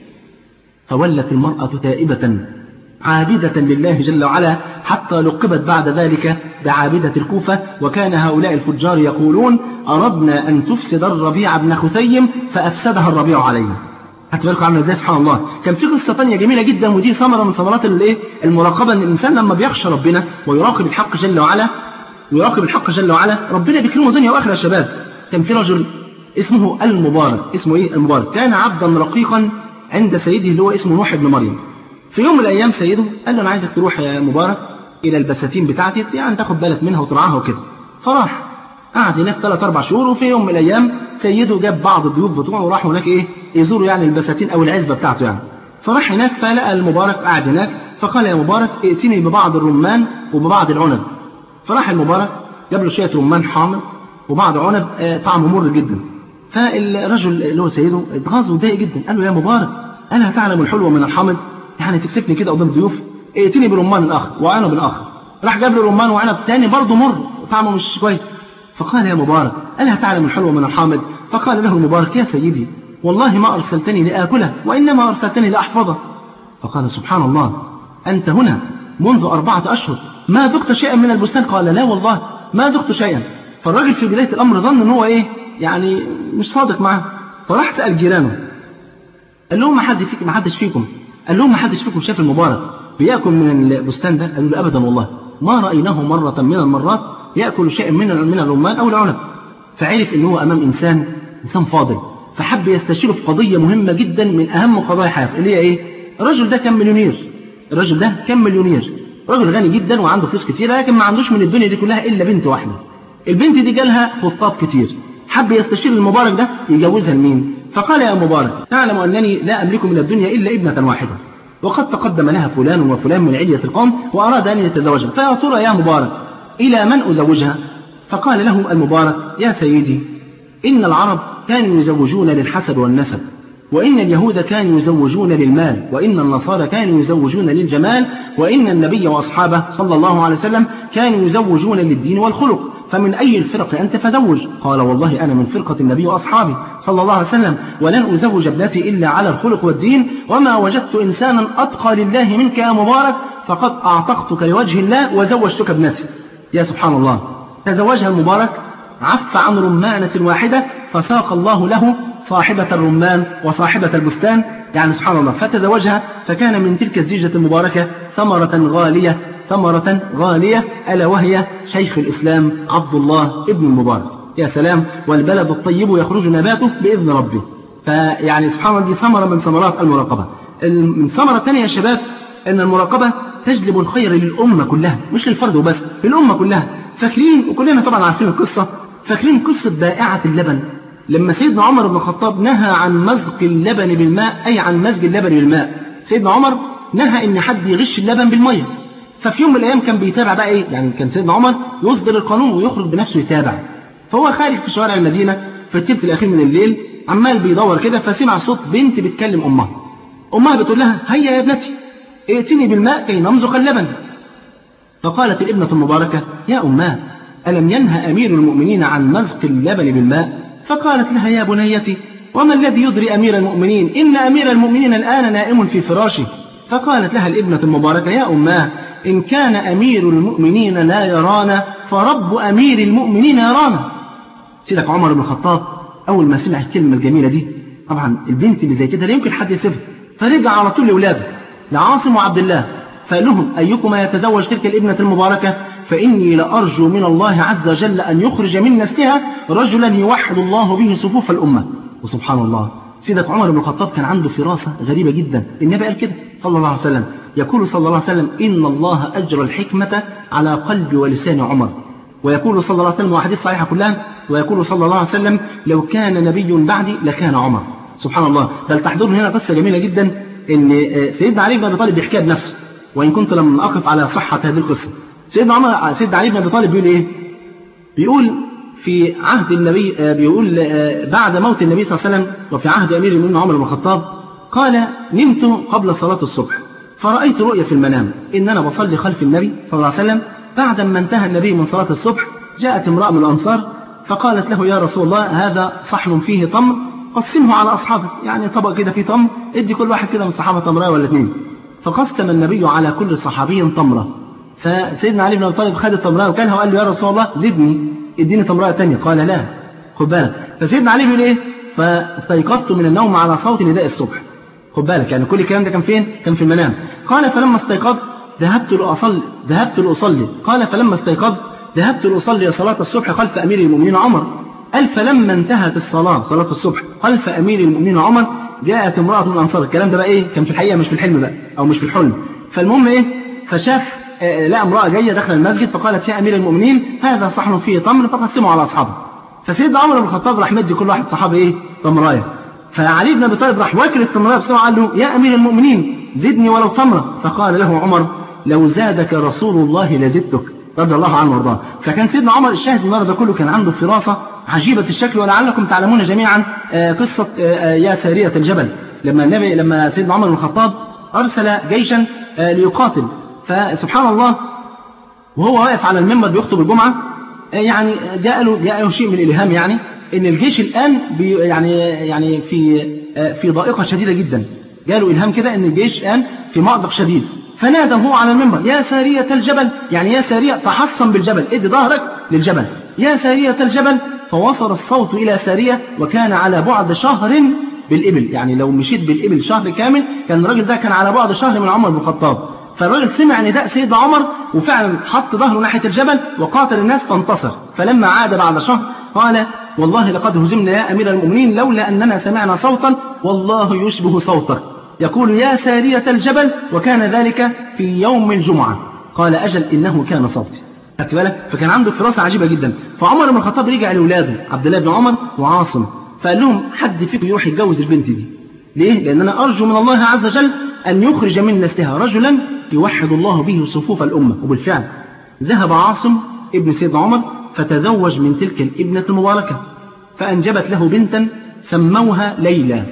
فولت المرأة تائبة عابدة لله جل وعلا حتى لقبت بعد ذلك بعابدة الكوفة وكان هؤلاء الفجار يقولون أردنا أن تفسد الربيع بن خثيم فأفسدها الربيع عليه حتى بالكم عامله ازاي سبحان الله كان في قصه ثانيه جميله جدا ودي ثمره من ثمرات الايه المراقبه ان الانسان لما بيخشى ربنا ويراقب الحق جل وعلا ويراقب الحق جل وعلا ربنا بيكرمه دنيا واخره يا شباب كان في رجل اسمه المبارك اسمه ايه المبارك كان عبدا رقيقا عند سيده اللي هو اسمه نوح بن مريم في يوم من الايام سيده قال له انا عايزك تروح يا مبارك الى البساتين بتاعتي يعني تاخد بالك منها وترعاها وكده فراح قعد هناك ثلاث اربع شهور وفي يوم من الايام سيده جاب بعض الضيوف بتوعه وراحوا هناك ايه يزوروا يعني البساتين او العزبه بتاعته يعني فراح هناك فلقى المبارك قاعد هناك فقال يا مبارك ائتني ببعض الرمان وببعض العنب فراح المبارك جاب له شويه رمان حامض وبعض عنب طعمه مر جدا فالرجل اللي هو سيده اتغاظ وضايق جدا قال له يا مبارك الا تعلم الحلو من الحامض يعني تكسفني كده قدام الضيوف ائتني برمان اخر وعنب اخر راح جاب له رمان وعنب تاني برضه مر طعمه مش كويس فقال يا مبارك ألا تعلم الحلو من الحامض فقال له المبارك يا سيدي والله ما أرسلتني لآكله وإنما أرسلتني لأحفظه فقال سبحان الله أنت هنا منذ أربعة أشهر ما ذقت شيئا من البستان قال لا والله ما ذقت شيئا فالراجل في بداية الأمر ظن أنه هو إيه يعني مش صادق معه فراح سأل جيرانه قال لهم ما حد فيكم ما حدش فيكم قال لهم ما حدش فيكم شاف المبارك بياكل من البستان ده قالوا له ابدا والله ما رايناه مره من المرات ياكل شيء من من الرمان او العنب فعرف ان هو امام انسان انسان فاضل فحب يستشيره في قضيه مهمه جدا من اهم قضايا حياته اللي هي ايه الرجل ده كان مليونير الرجل ده كان مليونير رجل غني جدا وعنده فلوس كتير لكن ما عندوش من الدنيا دي كلها الا بنت واحده البنت دي جالها خطاب كتير حب يستشير المبارك ده يجوزها لمين فقال يا مبارك تعلم انني لا املك من الدنيا الا ابنه واحده وقد تقدم لها فلان وفلان من علية القوم وأراد أن يتزوجها فيا ترى يا مبارك إلى من أزوجها فقال له المبارك يا سيدي إن العرب كانوا يزوجون للحسب والنسب وإن اليهود كانوا يزوجون للمال وإن النصارى كانوا يزوجون للجمال وإن النبي وأصحابه صلى الله عليه وسلم كانوا يزوجون للدين والخلق فمن أي الفرق أنت فزوج قال والله أنا من فرقة النبي وأصحابه صلى الله عليه وسلم ولن أزوج ابنتي إلا على الخلق والدين وما وجدت إنسانا أتقى لله منك يا مبارك فقد أعتقتك لوجه الله وزوجتك ابنتي يا سبحان الله تزوجها المبارك عف عن رمانة واحدة فساق الله له صاحبة الرمان وصاحبة البستان يعني سبحان الله فتزوجها فكان من تلك الزيجة المباركة ثمرة غالية ثمرة غالية ألا وهي شيخ الإسلام عبد الله ابن المبارك يا سلام والبلد الطيب يخرج نباته بإذن ربه فيعني سبحان الله دي ثمرة من ثمرات المراقبة من ثمرة ثانية يا شباب أن المراقبة تجلب الخير للأمة كلها مش للفرد وبس للأمة كلها فاكرين وكلنا طبعا عارفين القصة فاكرين قصة بائعة اللبن لما سيدنا عمر بن الخطاب نهى عن مزق اللبن بالماء أي عن مزج اللبن بالماء سيدنا عمر نهى ان حد يغش اللبن بالميه ففي يوم من الايام كان بيتابع بقى ايه يعني كان سيدنا عمر يصدر القانون ويخرج بنفسه يتابع فهو خارج في شوارع المدينه في الثلث الاخير من الليل عمال بيدور كده فسمع صوت بنت بتكلم امها امها بتقول لها هيا يا ابنتي ائتني بالماء كي نمزق اللبن فقالت الابنة المباركة يا أماه ألم ينهى أمير المؤمنين عن مزق اللبن بالماء فقالت لها يا بنيتي وما الذي يدري أمير المؤمنين إن أمير المؤمنين الآن نائم في فراشه فقالت لها الابنة المباركة يا أماه إن كان أمير المؤمنين لا يرانا فرب أمير المؤمنين يرانا سيدك عمر بن الخطاب أول ما سمع الكلمة الجميلة دي طبعا البنت اللي زي كده لا يمكن حد يسيبها فرجع على طول لأولاده لعاصم وعبد الله فقال لهم أيكما يتزوج تلك الابنة المباركة فإني لأرجو من الله عز وجل أن يخرج من نسلها رجلا يوحد الله به صفوف الأمة وسبحان الله سيدك عمر بن الخطاب كان عنده فراسة غريبة جدا النبي قال كده صلى الله عليه وسلم يقول صلى الله عليه وسلم إن الله أجرى الحكمة على قلب ولسان عمر ويقول صلى الله عليه وسلم وحديث صحيحة كلها ويقول صلى الله عليه وسلم لو كان نبي بعدي لكان عمر سبحان الله بل تحضرني هنا قصة جميلة جدا إن سيدنا علي بن أبي طالب بيحكيها بنفسه وإن كنت لم أقف على صحة هذه القصة سيدنا عمر سيدنا علي بن أبي طالب بيقول إيه؟ بيقول في عهد النبي بيقول بعد موت النبي صلى الله عليه وسلم وفي عهد أمير المؤمنين عمر بن الخطاب قال نمت قبل صلاة الصبح فرأيت رؤيا في المنام إن أنا بصلي خلف النبي صلى الله عليه وسلم بعد ما انتهى النبي من صلاة الصبح جاءت امرأة من الأنصار فقالت له يا رسول الله هذا صحن فيه تمر قسمه على أصحابك يعني طبق كده فيه تمر ادي كل واحد كده من الصحابة تمرة ولا اثنين فقسم النبي على كل صحابي تمرة فسيدنا علي بن أبي طالب خد التمرة وكلها وقال له يا رسول الله زدني اديني تمرة تانية قال لا خد بالك فسيدنا علي بيقول ايه فاستيقظت من النوم على صوت نداء الصبح خد بالك يعني كل الكلام ده كان فين كان في المنام قال فلما استيقظت ذهبت لأصلي ذهبت لأصلي قال فلما استيقظت ذهبت لأصلي صلاة الصبح خلف أمير المؤمنين عمر قال فلما انتهت الصلاة صلاة الصبح خلف أمير المؤمنين عمر جاءت امرأة من الأنصار الكلام ده بقى إيه كان في الحقيقة مش في الحلم بقى أو مش في الحلم فالمهم إيه فشاف آه لا امرأة جاية داخل المسجد فقالت يا أمير المؤمنين هذا صحن فيه تمر فقسمه على أصحابه فسيدنا عمر بن الخطاب راح مدي كل واحد صحابي إيه تمراية فعلي بن أبي طالب راح واكل التمراية بسرعة قال له يا أمير المؤمنين زدني ولو تمرة فقال له عمر لو زادك رسول الله لزدتك رضي الله عنه وارضاه فكان سيدنا عمر الشاهد النهارده ده كله كان عنده فراسة عجيبة الشكل ولعلكم تعلمون جميعا قصة يا سارية الجبل لما النبي لما سيدنا عمر بن الخطاب أرسل جيشا ليقاتل فسبحان الله وهو واقف على المنبر بيخطب الجمعة يعني جاء له جاء له شيء من الإلهام يعني إن الجيش الآن بي يعني يعني في في ضائقة شديدة جدا جاء له إلهام كده إن الجيش الآن في مأزق شديد فنادى هو على المنبر يا سارية الجبل يعني يا سارية تحصن بالجبل ادي ظهرك للجبل يا سارية الجبل فوصل الصوت إلى سارية وكان على بعد شهر بالإبل يعني لو مشيت بالإبل شهر كامل كان الراجل ده كان على بعد شهر من عمر بن الخطاب فالراجل سمع نداء سيدنا عمر وفعلا حط ظهره ناحية الجبل وقاتل الناس فانتصر فلما عاد بعد شهر قال والله لقد هزمنا يا أمير المؤمنين لولا أننا سمعنا صوتا والله يشبه صوتك يقول يا سارية الجبل وكان ذلك في يوم الجمعة قال أجل إنه كان صوتي خدت بالك فكان عنده فراسة عجيبة جدا فعمر بن الخطاب رجع لأولاده عبد الله بن عمر وعاصم فقال لهم حد فيكم يروح يتجوز البنت دي ليه؟ لأن أنا أرجو من الله عز وجل أن يخرج من نسلها رجلا يوحد الله به صفوف الأمة وبالفعل ذهب عاصم ابن سيدنا عمر فتزوج من تلك الابنة المباركة فأنجبت له بنتا سموها ليلى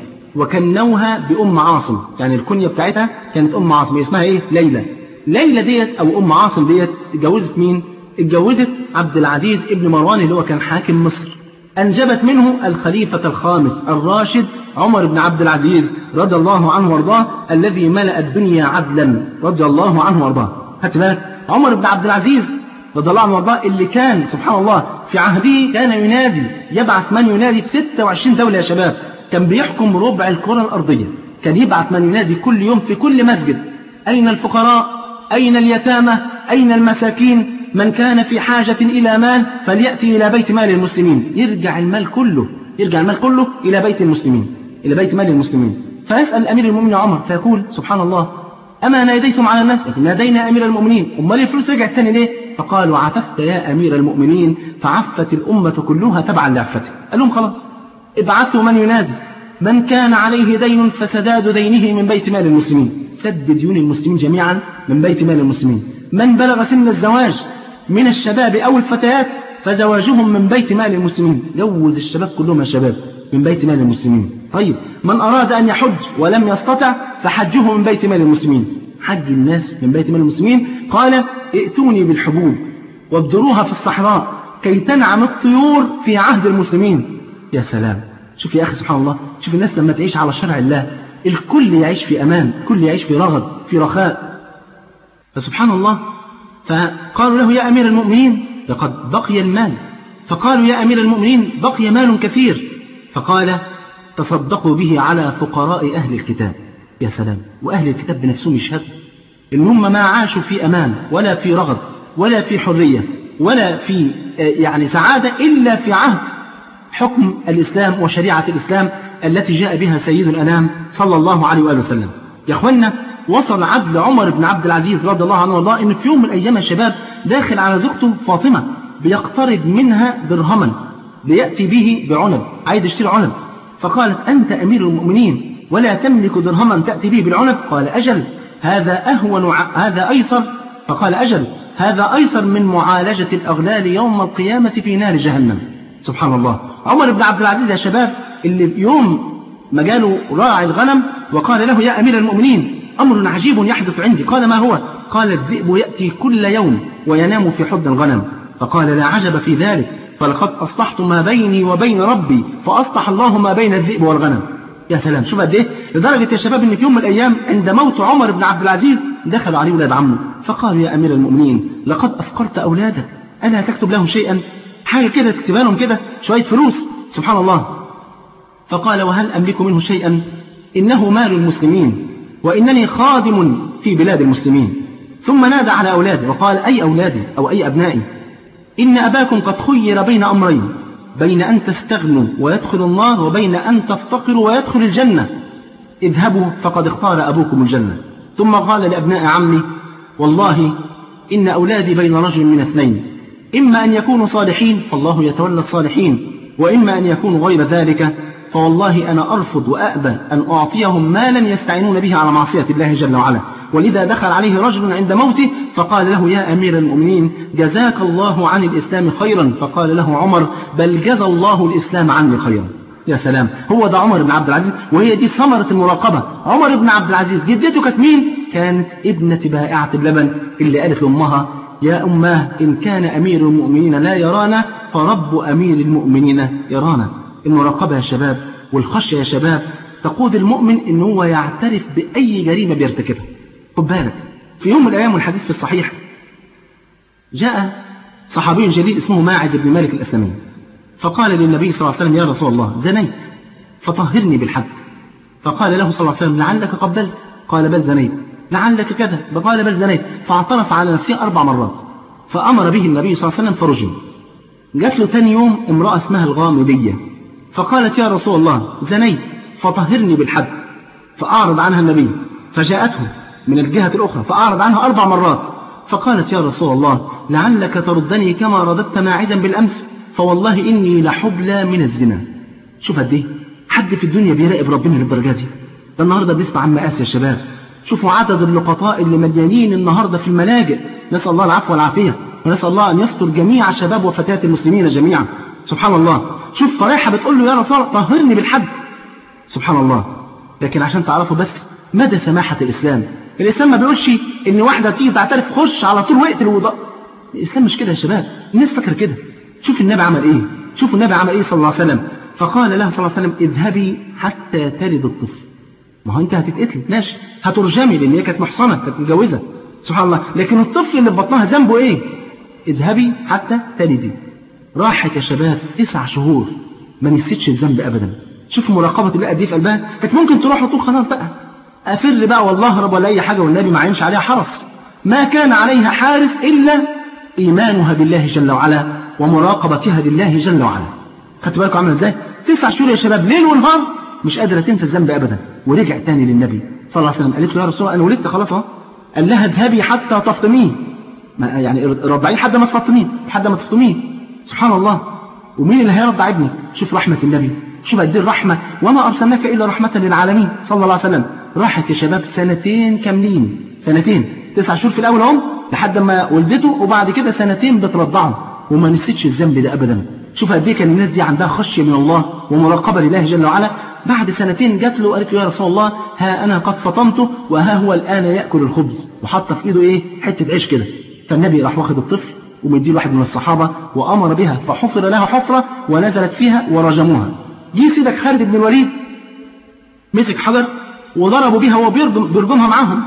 وكنوها بأم عاصم يعني الكنية بتاعتها كانت أم عاصم اسمها إيه ليلى ليلى ديت أو أم عاصم ديت اتجوزت مين اتجوزت عبد العزيز ابن مروان اللي هو كان حاكم مصر أنجبت منه الخليفة الخامس الراشد عمر بن عبد العزيز رضي الله عنه وارضاه الذي ملأ الدنيا عدلا رضي الله عنه وارضاه خدت بالك عمر بن عبد العزيز رضي الله عنه وارضاه اللي كان سبحان الله في عهده كان ينادي يبعث من ينادي في 26 دولة يا شباب كان بيحكم ربع الكرة الأرضية كان يبعث من ينادي كل يوم في كل مسجد أين الفقراء أين اليتامى أين المساكين من كان في حاجة إلى مال فليأتي إلى بيت مال المسلمين يرجع المال كله يرجع المال كله إلى بيت المسلمين إلى بيت مال المسلمين فيسأل أمير المؤمنين عمر فيقول سبحان الله أما ناديتم على الناس نادينا أمير المؤمنين أمال الفلوس رجعت تاني ليه فقالوا عففت يا أمير المؤمنين فعفت الأمة كلها تبعا لعفته قال لهم خلاص ابعثوا من ينادي من كان عليه دين فسداد دينه من بيت مال المسلمين سد ديون المسلمين جميعا من بيت مال المسلمين من بلغ سن الزواج من الشباب أو الفتيات فزواجهم من بيت مال المسلمين جوز الشباب كلهم الشباب من بيت مال المسلمين طيب من أراد أن يحج ولم يستطع فحجه من بيت مال المسلمين حج الناس من بيت مال المسلمين قال ائتوني بالحبوب وابدروها في الصحراء كي تنعم الطيور في عهد المسلمين يا سلام شوف يا أخي سبحان الله شوف الناس لما تعيش على شرع الله الكل يعيش في أمان الكل يعيش في رغد في رخاء فسبحان الله فقالوا له يا أمير المؤمنين لقد بقي المال فقالوا يا أمير المؤمنين بقي مال كثير فقال تصدقوا به على فقراء أهل الكتاب يا سلام وأهل الكتاب بنفسهم يشهدوا إن هم ما عاشوا في أمان ولا في رغد ولا في حرية ولا في يعني سعادة إلا في عهد حكم الإسلام وشريعة الإسلام التي جاء بها سيد الأنام صلى الله عليه وآله وسلم يا أخوانا وصل عدل عمر بن عبد العزيز رضي الله عنه وارضاه ان في يوم من الايام الشباب داخل على زوجته فاطمه بيقترض منها درهما لياتي به بعنب عايز يشتري عنب فقالت انت امير المؤمنين ولا تملك درهما تاتي به بالعنب قال اجل هذا اهون ع... هذا ايسر فقال اجل هذا ايسر من معالجه الاغلال يوم القيامه في نار جهنم سبحان الله عمر بن عبد العزيز يا شباب اللي يوم ما جاله راعي الغنم وقال له يا امير المؤمنين أمر عجيب يحدث عندي قال ما هو قال الذئب يأتي كل يوم وينام في حضن الغنم فقال لا عجب في ذلك فلقد أصلحت ما بيني وبين ربي فأصلح الله ما بين الذئب والغنم يا سلام شوف قد ايه لدرجة يا شباب ان في يوم من الايام عند موت عمر بن عبد العزيز دخل عليه ولاد عمه فقالوا يا امير المؤمنين لقد افقرت اولادك الا تكتب لهم شيئا حاجة كده تكتبها لهم كده شوية فلوس سبحان الله فقال وهل املك منه شيئا انه مال المسلمين وإنني خادم في بلاد المسلمين ثم نادى على أولاده وقال أي أولادي أو أي أبنائي إن أباكم قد خير بين أمرين بين أن تستغنوا ويدخل النار وبين أن تفتقروا ويدخل الجنة اذهبوا فقد اختار أبوكم الجنة ثم قال لأبناء عمي والله إن أولادي بين رجل من اثنين إما أن يكونوا صالحين فالله يتولى الصالحين وإما أن يكونوا غير ذلك فوالله أنا أرفض وأأبى أن أعطيهم مالا يستعينون به على معصية الله جل وعلا ولذا دخل عليه رجل عند موته فقال له يا أمير المؤمنين جزاك الله عن الإسلام خيرا فقال له عمر بل جزى الله الإسلام عني خيرا يا سلام هو ده عمر بن عبد العزيز وهي دي ثمرة المراقبة عمر بن عبد العزيز جدته كانت مين كانت ابنة بائعة اللبن اللي قالت لأمها يا أماه إن كان أمير المؤمنين لا يرانا فرب أمير المؤمنين يرانا المراقبة يا شباب والخشية يا شباب تقود المؤمن ان هو يعترف بأي جريمة بيرتكبها خد بالك في يوم من الأيام والحديث في الصحيح جاء صحابي جليل اسمه ماعز بن مالك الأسلمي فقال للنبي صلى الله عليه وسلم يا رسول الله زنيت فطهرني بالحد فقال له صلى الله عليه وسلم لعلك قبلت قال بل زنيت لعلك كذا قال بل زنيت فاعترف على نفسه أربع مرات فأمر به النبي صلى الله عليه وسلم فرجم جات له ثاني يوم امرأة اسمها الغامدية فقالت يا رسول الله زنيت فطهرني بالحد فأعرض عنها النبي فجاءته من الجهة الأخرى فأعرض عنها أربع مرات فقالت يا رسول الله لعلك تردني كما رددت ماعزا بالأمس فوالله إني لحبلى من الزنا شوف قد ايه حد في الدنيا بيراقب ربنا للدرجة دي ده النهارده بنسمع عن مآسي يا شباب شوفوا عدد اللقطاء اللي مليانين النهارده في الملاجئ نسأل الله العفو والعافية ونسأل الله أن يستر جميع شباب وفتيات المسلمين جميعا سبحان الله شوف فريحة بتقول له يا رسول الله طهرني بالحد سبحان الله لكن عشان تعرفوا بس مدى سماحة الإسلام الإسلام ما بيقولش إن واحدة تيجي تعترف خش على طول واقتل الوضوء الإسلام مش كده يا شباب الناس فاكر كده شوف النبي عمل إيه شوف النبي عمل إيه صلى الله عليه وسلم فقال له صلى الله عليه وسلم اذهبي حتى تلد الطفل ما هو أنت هتتقتل ماشي هترجمي لأن هي كانت محصنة كانت متجوزة سبحان الله لكن الطفل اللي في بطنها ذنبه إيه اذهبي حتى تلدي راحت يا شباب تسع شهور ما نسيتش الذنب أبدا شوفوا مراقبة الله قد ايه في قلبها كانت ممكن تروح وتقول خلاص بقى أفر بقى والله اهرب ولا أي حاجة والنبي ما عينش عليها حرس ما كان عليها حارس إلا إيمانها بالله جل وعلا ومراقبتها لله جل وعلا خدت بالكم عامله ازاي تسع شهور يا شباب ليل ونهار مش قادرة تنسى الذنب أبدا ورجع تاني للنبي صلى الله عليه وسلم قالت له يا رسول الله أنا ولدت خلاص اهو قال لها اذهبي حتى تفطميه ما يعني رضعيه لحد ما تفطميه لحد ما تفطميه سبحان الله ومين اللي هيرضع ابنك شوف رحمة النبي شوف قد ايه الرحمة وما أرسلناك إلا رحمة للعالمين صلى الله عليه وسلم راحت يا شباب سنتين كاملين سنتين تسع شهور في الأول هم لحد ما ولدته وبعد كده سنتين بترضعه وما نسيتش الذنب ده أبدا شوف قد ايه كان الناس دي عندها خشية من الله ومراقبة لله جل وعلا بعد سنتين جات له وقالت له يا رسول الله ها أنا قد فطمته وها هو الآن يأكل الخبز وحط في إيده إيه حتة عيش كده فالنبي راح واخد الطفل ومديه واحد من الصحابة وأمر بها فحفر لها حفرة ونزلت فيها ورجموها جه سيدك خالد بن الوليد مسك حجر وضربوا بيها وهو بيرجمها معاهم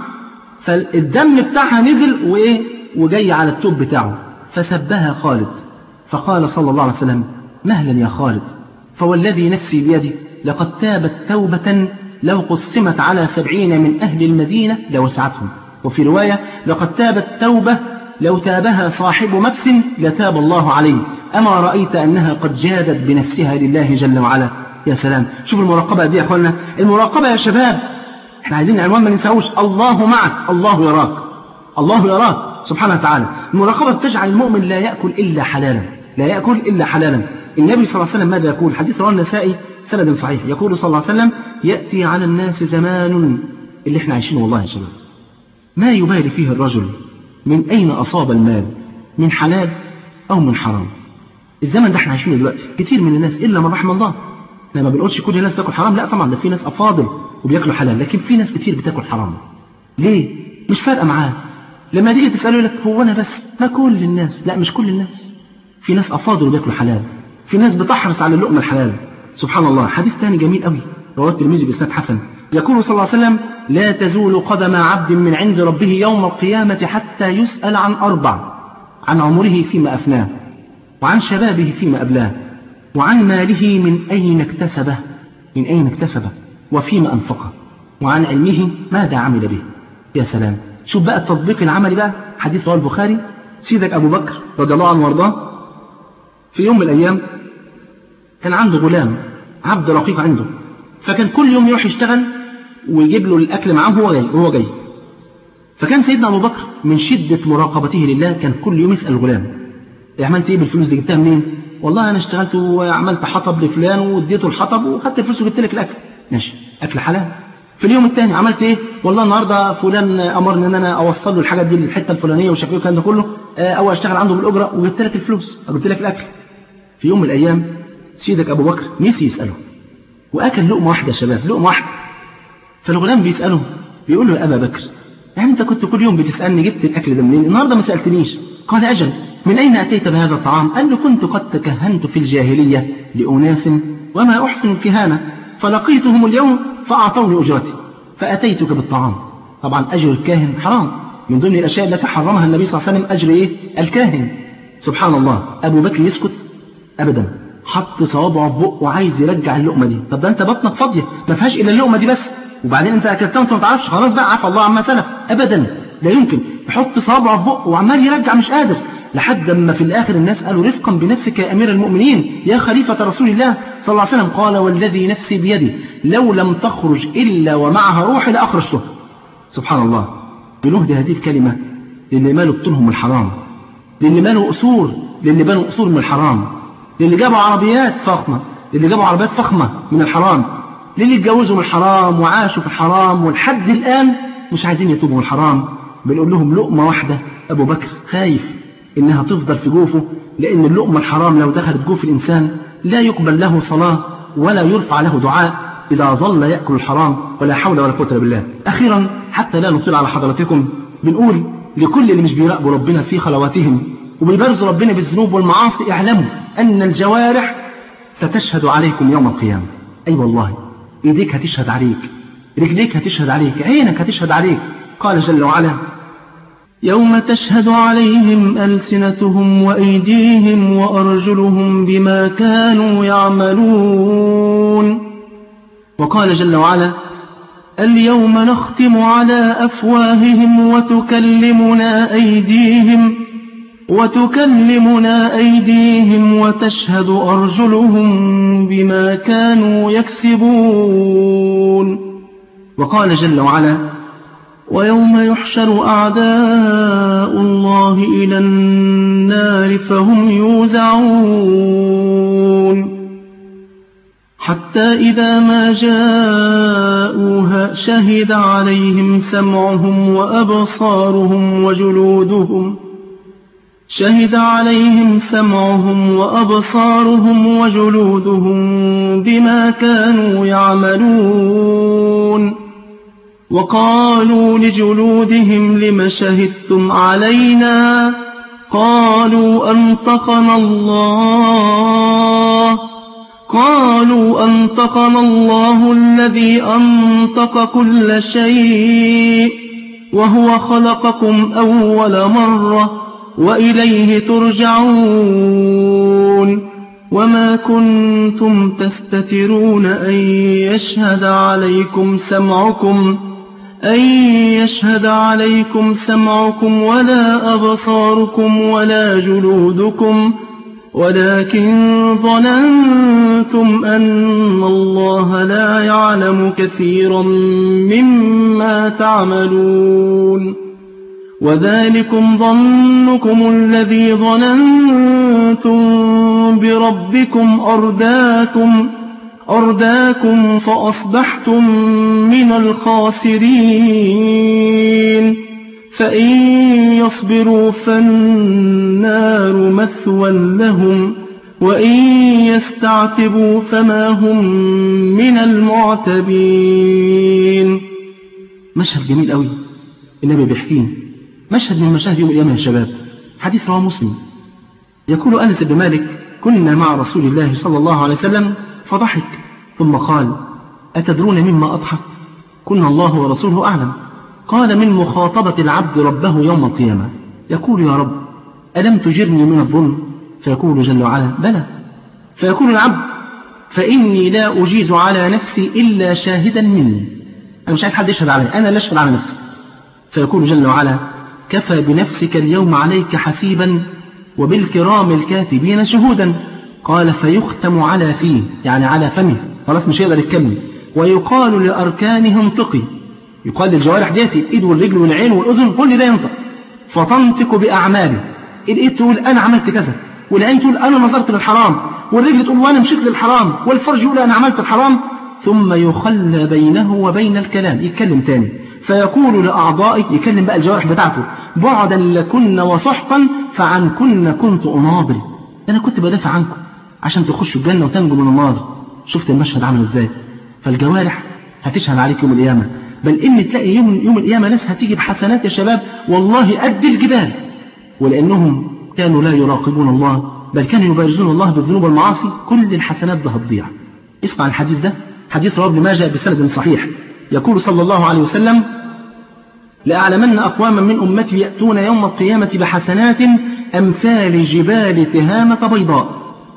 فالدم بتاعها نزل وايه وجاي على التوب بتاعه فسبها خالد فقال صلى الله عليه وسلم مهلا يا خالد فوالذي نفسي بيدي لقد تابت توبة لو قسمت على سبعين من أهل المدينة لوسعتهم وفي رواية لقد تابت توبة لو تابها صاحب مكس لتاب الله عليه أما رأيت أنها قد جادت بنفسها لله جل وعلا يا سلام شوف المراقبة دي يا أخوانا المراقبة يا شباب احنا عايزين عنوان ما ننساهوش الله معك الله يراك الله يراك سبحانه وتعالى المراقبة بتجعل المؤمن لا يأكل إلا حلالا لا يأكل إلا حلالا النبي صلى الله عليه وسلم ماذا يقول حديث رواه النسائي سند صحيح يقول صلى الله عليه وسلم يأتي على الناس زمان اللي احنا عايشينه والله يا شباب ما يبالي فيه الرجل من أين أصاب المال من حلال أو من حرام الزمن ده احنا عايشينه دلوقتي كتير من الناس إلا من رحم الله احنا ما بنقولش كل الناس تاكل حرام لا طبعا ده في ناس أفاضل وبياكلوا حلال لكن في ناس كتير بتاكل حرام ليه مش فارقة معاه لما تيجي تسأله لك هو أنا بس ما كل الناس لا مش كل الناس في ناس أفاضل وبياكلوا حلال في ناس بتحرص على اللقمة الحلال سبحان الله حديث ثاني جميل قوي رواه الترمذي بإسناد حسن يقول صلى الله عليه وسلم لا تزول قدم عبد من عند ربه يوم القيامة حتى يسأل عن أربع عن عمره فيما أفناه وعن شبابه فيما أبلاه وعن ماله من أين اكتسبه من أين اكتسبه وفيما أنفقه وعن علمه ماذا عمل به يا سلام شوف بقى التطبيق العملي بقى حديث رواه البخاري سيدك أبو بكر رضي الله عنه وارضاه في يوم من الأيام كان عنده غلام عبد رقيق عنده فكان كل يوم يروح يشتغل ويجيب له الأكل معاه وهو جاي وهو جاي فكان سيدنا أبو بكر من شدة مراقبته لله كان كل يوم يسأل الغلام إيه عملت إيه بالفلوس دي جبتها منين؟ والله أنا اشتغلت وعملت حطب لفلان واديته الحطب وخدت الفلوس وجبت لك الأكل ماشي أكل حلال في اليوم الثاني عملت إيه؟ والله النهارده فلان أمرني إن أنا أوصل له الحاجات دي للحتة الفلانية وشكله الكلام ده كله أو أشتغل عنده بالأجرة وجبت لك الفلوس وجبت لك الأكل في يوم من الأيام سيدك أبو بكر نسي يسأله وأكل لقمة واحدة يا شباب لقمة واحدة فالغلام بيسأله بيقول له يا أبا بكر يعني أنت كنت كل يوم بتسألني جبت الأكل ده منين النهاردة ما سألتنيش قال أجل من أين أتيت بهذا الطعام قال له كنت قد تكهنت في الجاهلية لأناس وما أحسن الكهانة فلقيتهم اليوم فأعطوني أجرتي فأتيتك بالطعام طبعا أجر الكاهن حرام من ضمن الأشياء التي حرمها النبي صلى الله عليه وسلم أجر إيه؟ الكاهن سبحان الله أبو بكر يسكت أبدا حط صوابعه في بقه وعايز يرجع اللقمه دي طب ده انت بطنك فاضيه ما فيهاش الا اللقمه دي بس وبعدين انت اكلتها وانت ما تعرفش خلاص بقى عفى الله عما سلف ابدا لا يمكن يحط صوابعه في بقه وعمال يرجع مش قادر لحد اما في الاخر الناس قالوا رفقا بنفسك يا امير المؤمنين يا خليفه رسول الله صلى الله عليه وسلم قال والذي نفسي بيدي لو لم تخرج الا ومعها روحي لاخرجته سبحان الله بنهدي هذه الكلمه للي ماله بطولهم الحرام للي ماله أصول للي بنوا أصول من الحرام للي جابوا عربيات فخمة للي جابوا عربيات فخمة من الحرام للي اتجوزوا من الحرام وعاشوا في الحرام ولحد الآن مش عايزين يتوبوا من الحرام بنقول لهم لقمة واحدة أبو بكر خايف إنها تفضل في جوفه لأن اللقمة الحرام لو دخلت جوف الإنسان لا يقبل له صلاة ولا يرفع له دعاء إذا ظل يأكل الحرام ولا حول ولا قوة إلا بالله أخيرا حتى لا نطيل على حضراتكم بنقول لكل اللي مش بيراقبوا ربنا في خلواتهم وبيبرزوا ربنا بالذنوب والمعاصي اعلموا أن الجوارح ستشهد عليكم يوم القيامة أي أيوة والله إيديك هتشهد عليك رجليك هتشهد عليك عينك هتشهد عليك قال جل وعلا يوم تشهد عليهم ألسنتهم وأيديهم وأرجلهم بما كانوا يعملون وقال جل وعلا اليوم نختم على أفواههم وتكلمنا أيديهم وتكلمنا أيديهم وتشهد أرجلهم بما كانوا يكسبون وقال جل وعلا ويوم يحشر أعداء الله إلى النار فهم يوزعون حتى إذا ما جاءوها شهد عليهم سمعهم وأبصارهم وجلودهم شهد عليهم سمعهم وأبصارهم وجلودهم بما كانوا يعملون وقالوا لجلودهم لم شهدتم علينا قالوا أنطقنا الله قالوا أنطقنا الله الذي أنطق كل شيء وهو خلقكم أول مرة وإليه ترجعون وما كنتم تستترون أن يشهد عليكم سمعكم أن يشهد عليكم سمعكم ولا أبصاركم ولا جلودكم ولكن ظننتم أن الله لا يعلم كثيرا مما تعملون وذلكم ظنكم الذي ظننتم بربكم أرداكم أرداكم فأصبحتم من الخاسرين فإن يصبروا فالنار مثوى لهم وإن يستعتبوا فما هم من المعتبين مشهد جميل قوي النبي بيحكيه مشهد من مشاهد يوم القيامة يا شباب حديث رواه مسلم يقول أنس بن مالك كنا مع رسول الله صلى الله عليه وسلم فضحك ثم قال أتدرون مما أضحك كنا الله ورسوله أعلم قال من مخاطبة العبد ربه يوم القيامة يقول يا رب ألم تجرني من الظلم فيقول جل وعلا بلى فيقول العبد فإني لا أجيز على نفسي إلا شاهدا مني أنا مش عايز حد يشهد علي أنا لا أشهد على نفسي فيقول جل وعلا كفى بنفسك اليوم عليك حسيبا وبالكرام الكاتبين شهودا قال فيختم على فيه يعني على فمه خلاص مش هيقدر يتكلم ويقال لأركانه انطقي يقال للجوارح ديتي الإيد والرجل والعين والأذن كل ده ينطق فتنطق بأعماله الإيد تقول أنا عملت كذا والعين تقول أنا نظرت للحرام والرجل تقول وأنا مشيت للحرام والفرج يقول أنا عملت الحرام ثم يخلى بينه وبين الكلام يتكلم تاني فيقول لأعضائك يكلم بقى الجوارح بتاعته بعدا لكن وسحقا فعنكن كنت أناضل أنا كنت بدافع عنكم عشان تخشوا الجنة وتنجوا من النار شفت المشهد عامل ازاي فالجوارح هتشهد عليك يوم القيامة بل إن تلاقي يوم, يوم القيامة ناس هتيجي بحسنات يا شباب والله قد الجبال ولأنهم كانوا لا يراقبون الله بل كانوا يبارزون الله بالذنوب والمعاصي كل الحسنات ده هتضيع اسمع الحديث ده حديث رواه ابن ماجه بسند صحيح يقول صلى الله عليه وسلم لأعلمن أقواما من أمتي يأتون يوم القيامة بحسنات أمثال جبال تهامة بيضاء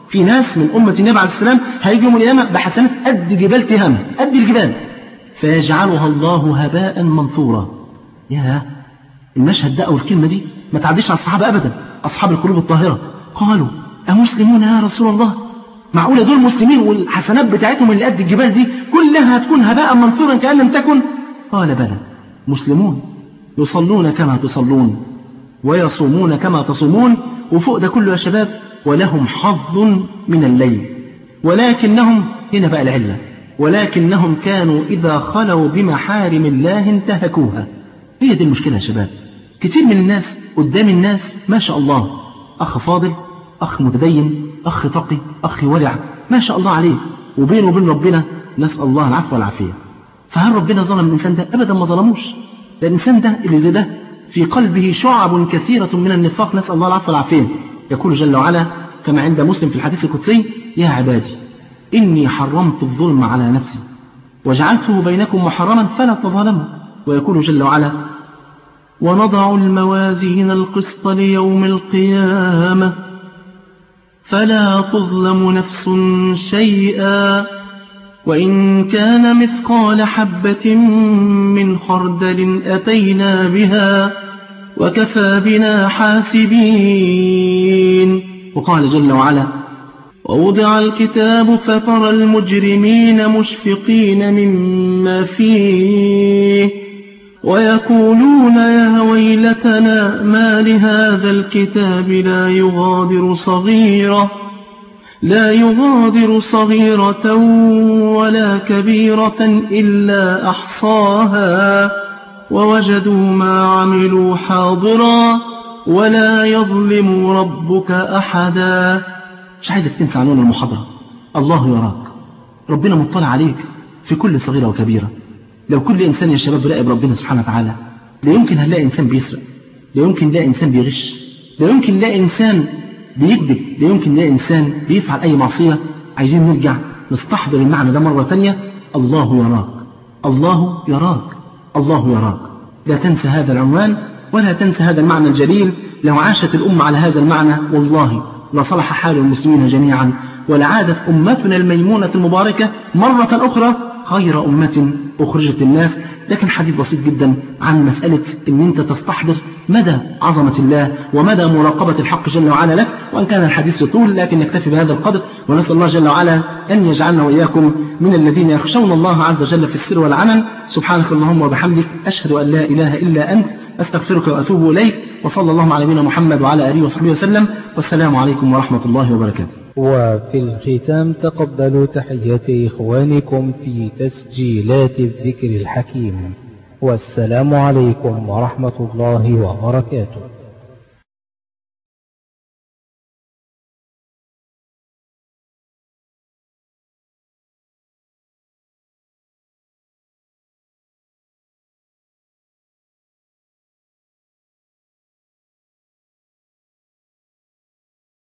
في ناس من أمة النبي عليه السلام هيجوا يوم القيامة بحسنات قد جبال تهامة قد الجبال فيجعلها الله هباء منثورا يا المشهد ده أو الكلمة دي ما تعديش على الصحابة أبدا أصحاب القلوب الطاهرة قالوا أمسلمون يا رسول الله معقولة دول مسلمين والحسنات بتاعتهم اللي قد الجبال دي كلها هتكون هباء منثورا كأن لم تكن قال بلى مسلمون يصلون كما تصلون ويصومون كما تصومون وفوق ده كله يا شباب ولهم حظ من الليل ولكنهم هنا بقى العلة ولكنهم كانوا إذا خلوا بمحارم الله انتهكوها هي دي المشكلة يا شباب كتير من الناس قدام الناس ما شاء الله أخ فاضل أخ متدين أخ تقي أخ ورع ما شاء الله عليه وبينه وبين ربنا نسأل الله العفو والعافية فهل ربنا ظلم الإنسان ده أبدا ما ظلموش ده الإنسان ده اللي زي ده في قلبه شعب كثيرة من النفاق نسأل الله العفو والعافية يقول جل وعلا كما عند مسلم في الحديث القدسي يا عبادي إني حرمت الظلم على نفسي وجعلته بينكم محرما فلا تظالموا ويقول جل وعلا ونضع الموازين القسط ليوم القيامة فلا تظلم نفس شيئا وإن كان مثقال حبة من خردل أتينا بها وكفى بنا حاسبين وقال جل وعلا ووضع الكتاب فترى المجرمين مشفقين مما فيه ويقولون يا ويلتنا ما لهذا الكتاب لا يغادر صغيرة لا يغادر صغيرة ولا كبيرة إلا أحصاها ووجدوا ما عملوا حاضرا ولا يظلم ربك أحدا مش عايزك تنسى عنوان المحاضرة الله يراك ربنا مطلع عليك في كل صغيرة وكبيرة لو كل إنسان يا شباب راقب ربنا سبحانه وتعالى لا يمكن هنلاقي إنسان بيسرق لا يمكن نلاقي إنسان بيغش لا يمكن نلاقي إنسان بيكذب لا يمكن نلاقي إنسان بيفعل أي معصية عايزين نرجع نستحضر المعنى ده مرة تانية الله يراك الله يراك الله يراك لا تنسى هذا العنوان ولا تنسى هذا المعنى الجليل لو عاشت الأمة على هذا المعنى والله لصلح حال المسلمين جميعا ولعادت أمتنا الميمونة المباركة مرة أخرى خير أمة أخرجت الناس لكن حديث بسيط جدا عن مسألة أن أنت تستحضر مدى عظمة الله ومدى مراقبة الحق جل وعلا لك وأن كان الحديث يطول لكن نكتفي بهذا القدر ونسأل الله جل وعلا أن يجعلنا وإياكم من الذين يخشون الله عز وجل في السر والعلن سبحانك اللهم وبحمدك أشهد أن لا إله إلا أنت أستغفرك وأتوب إليك وصلى الله على نبينا محمد وعلى آله وصحبه وسلم والسلام عليكم ورحمة الله وبركاته وفي الختام تقبلوا تحيات إخوانكم في تسجيلات الذكر الحكيم والسلام عليكم ورحمة الله وبركاته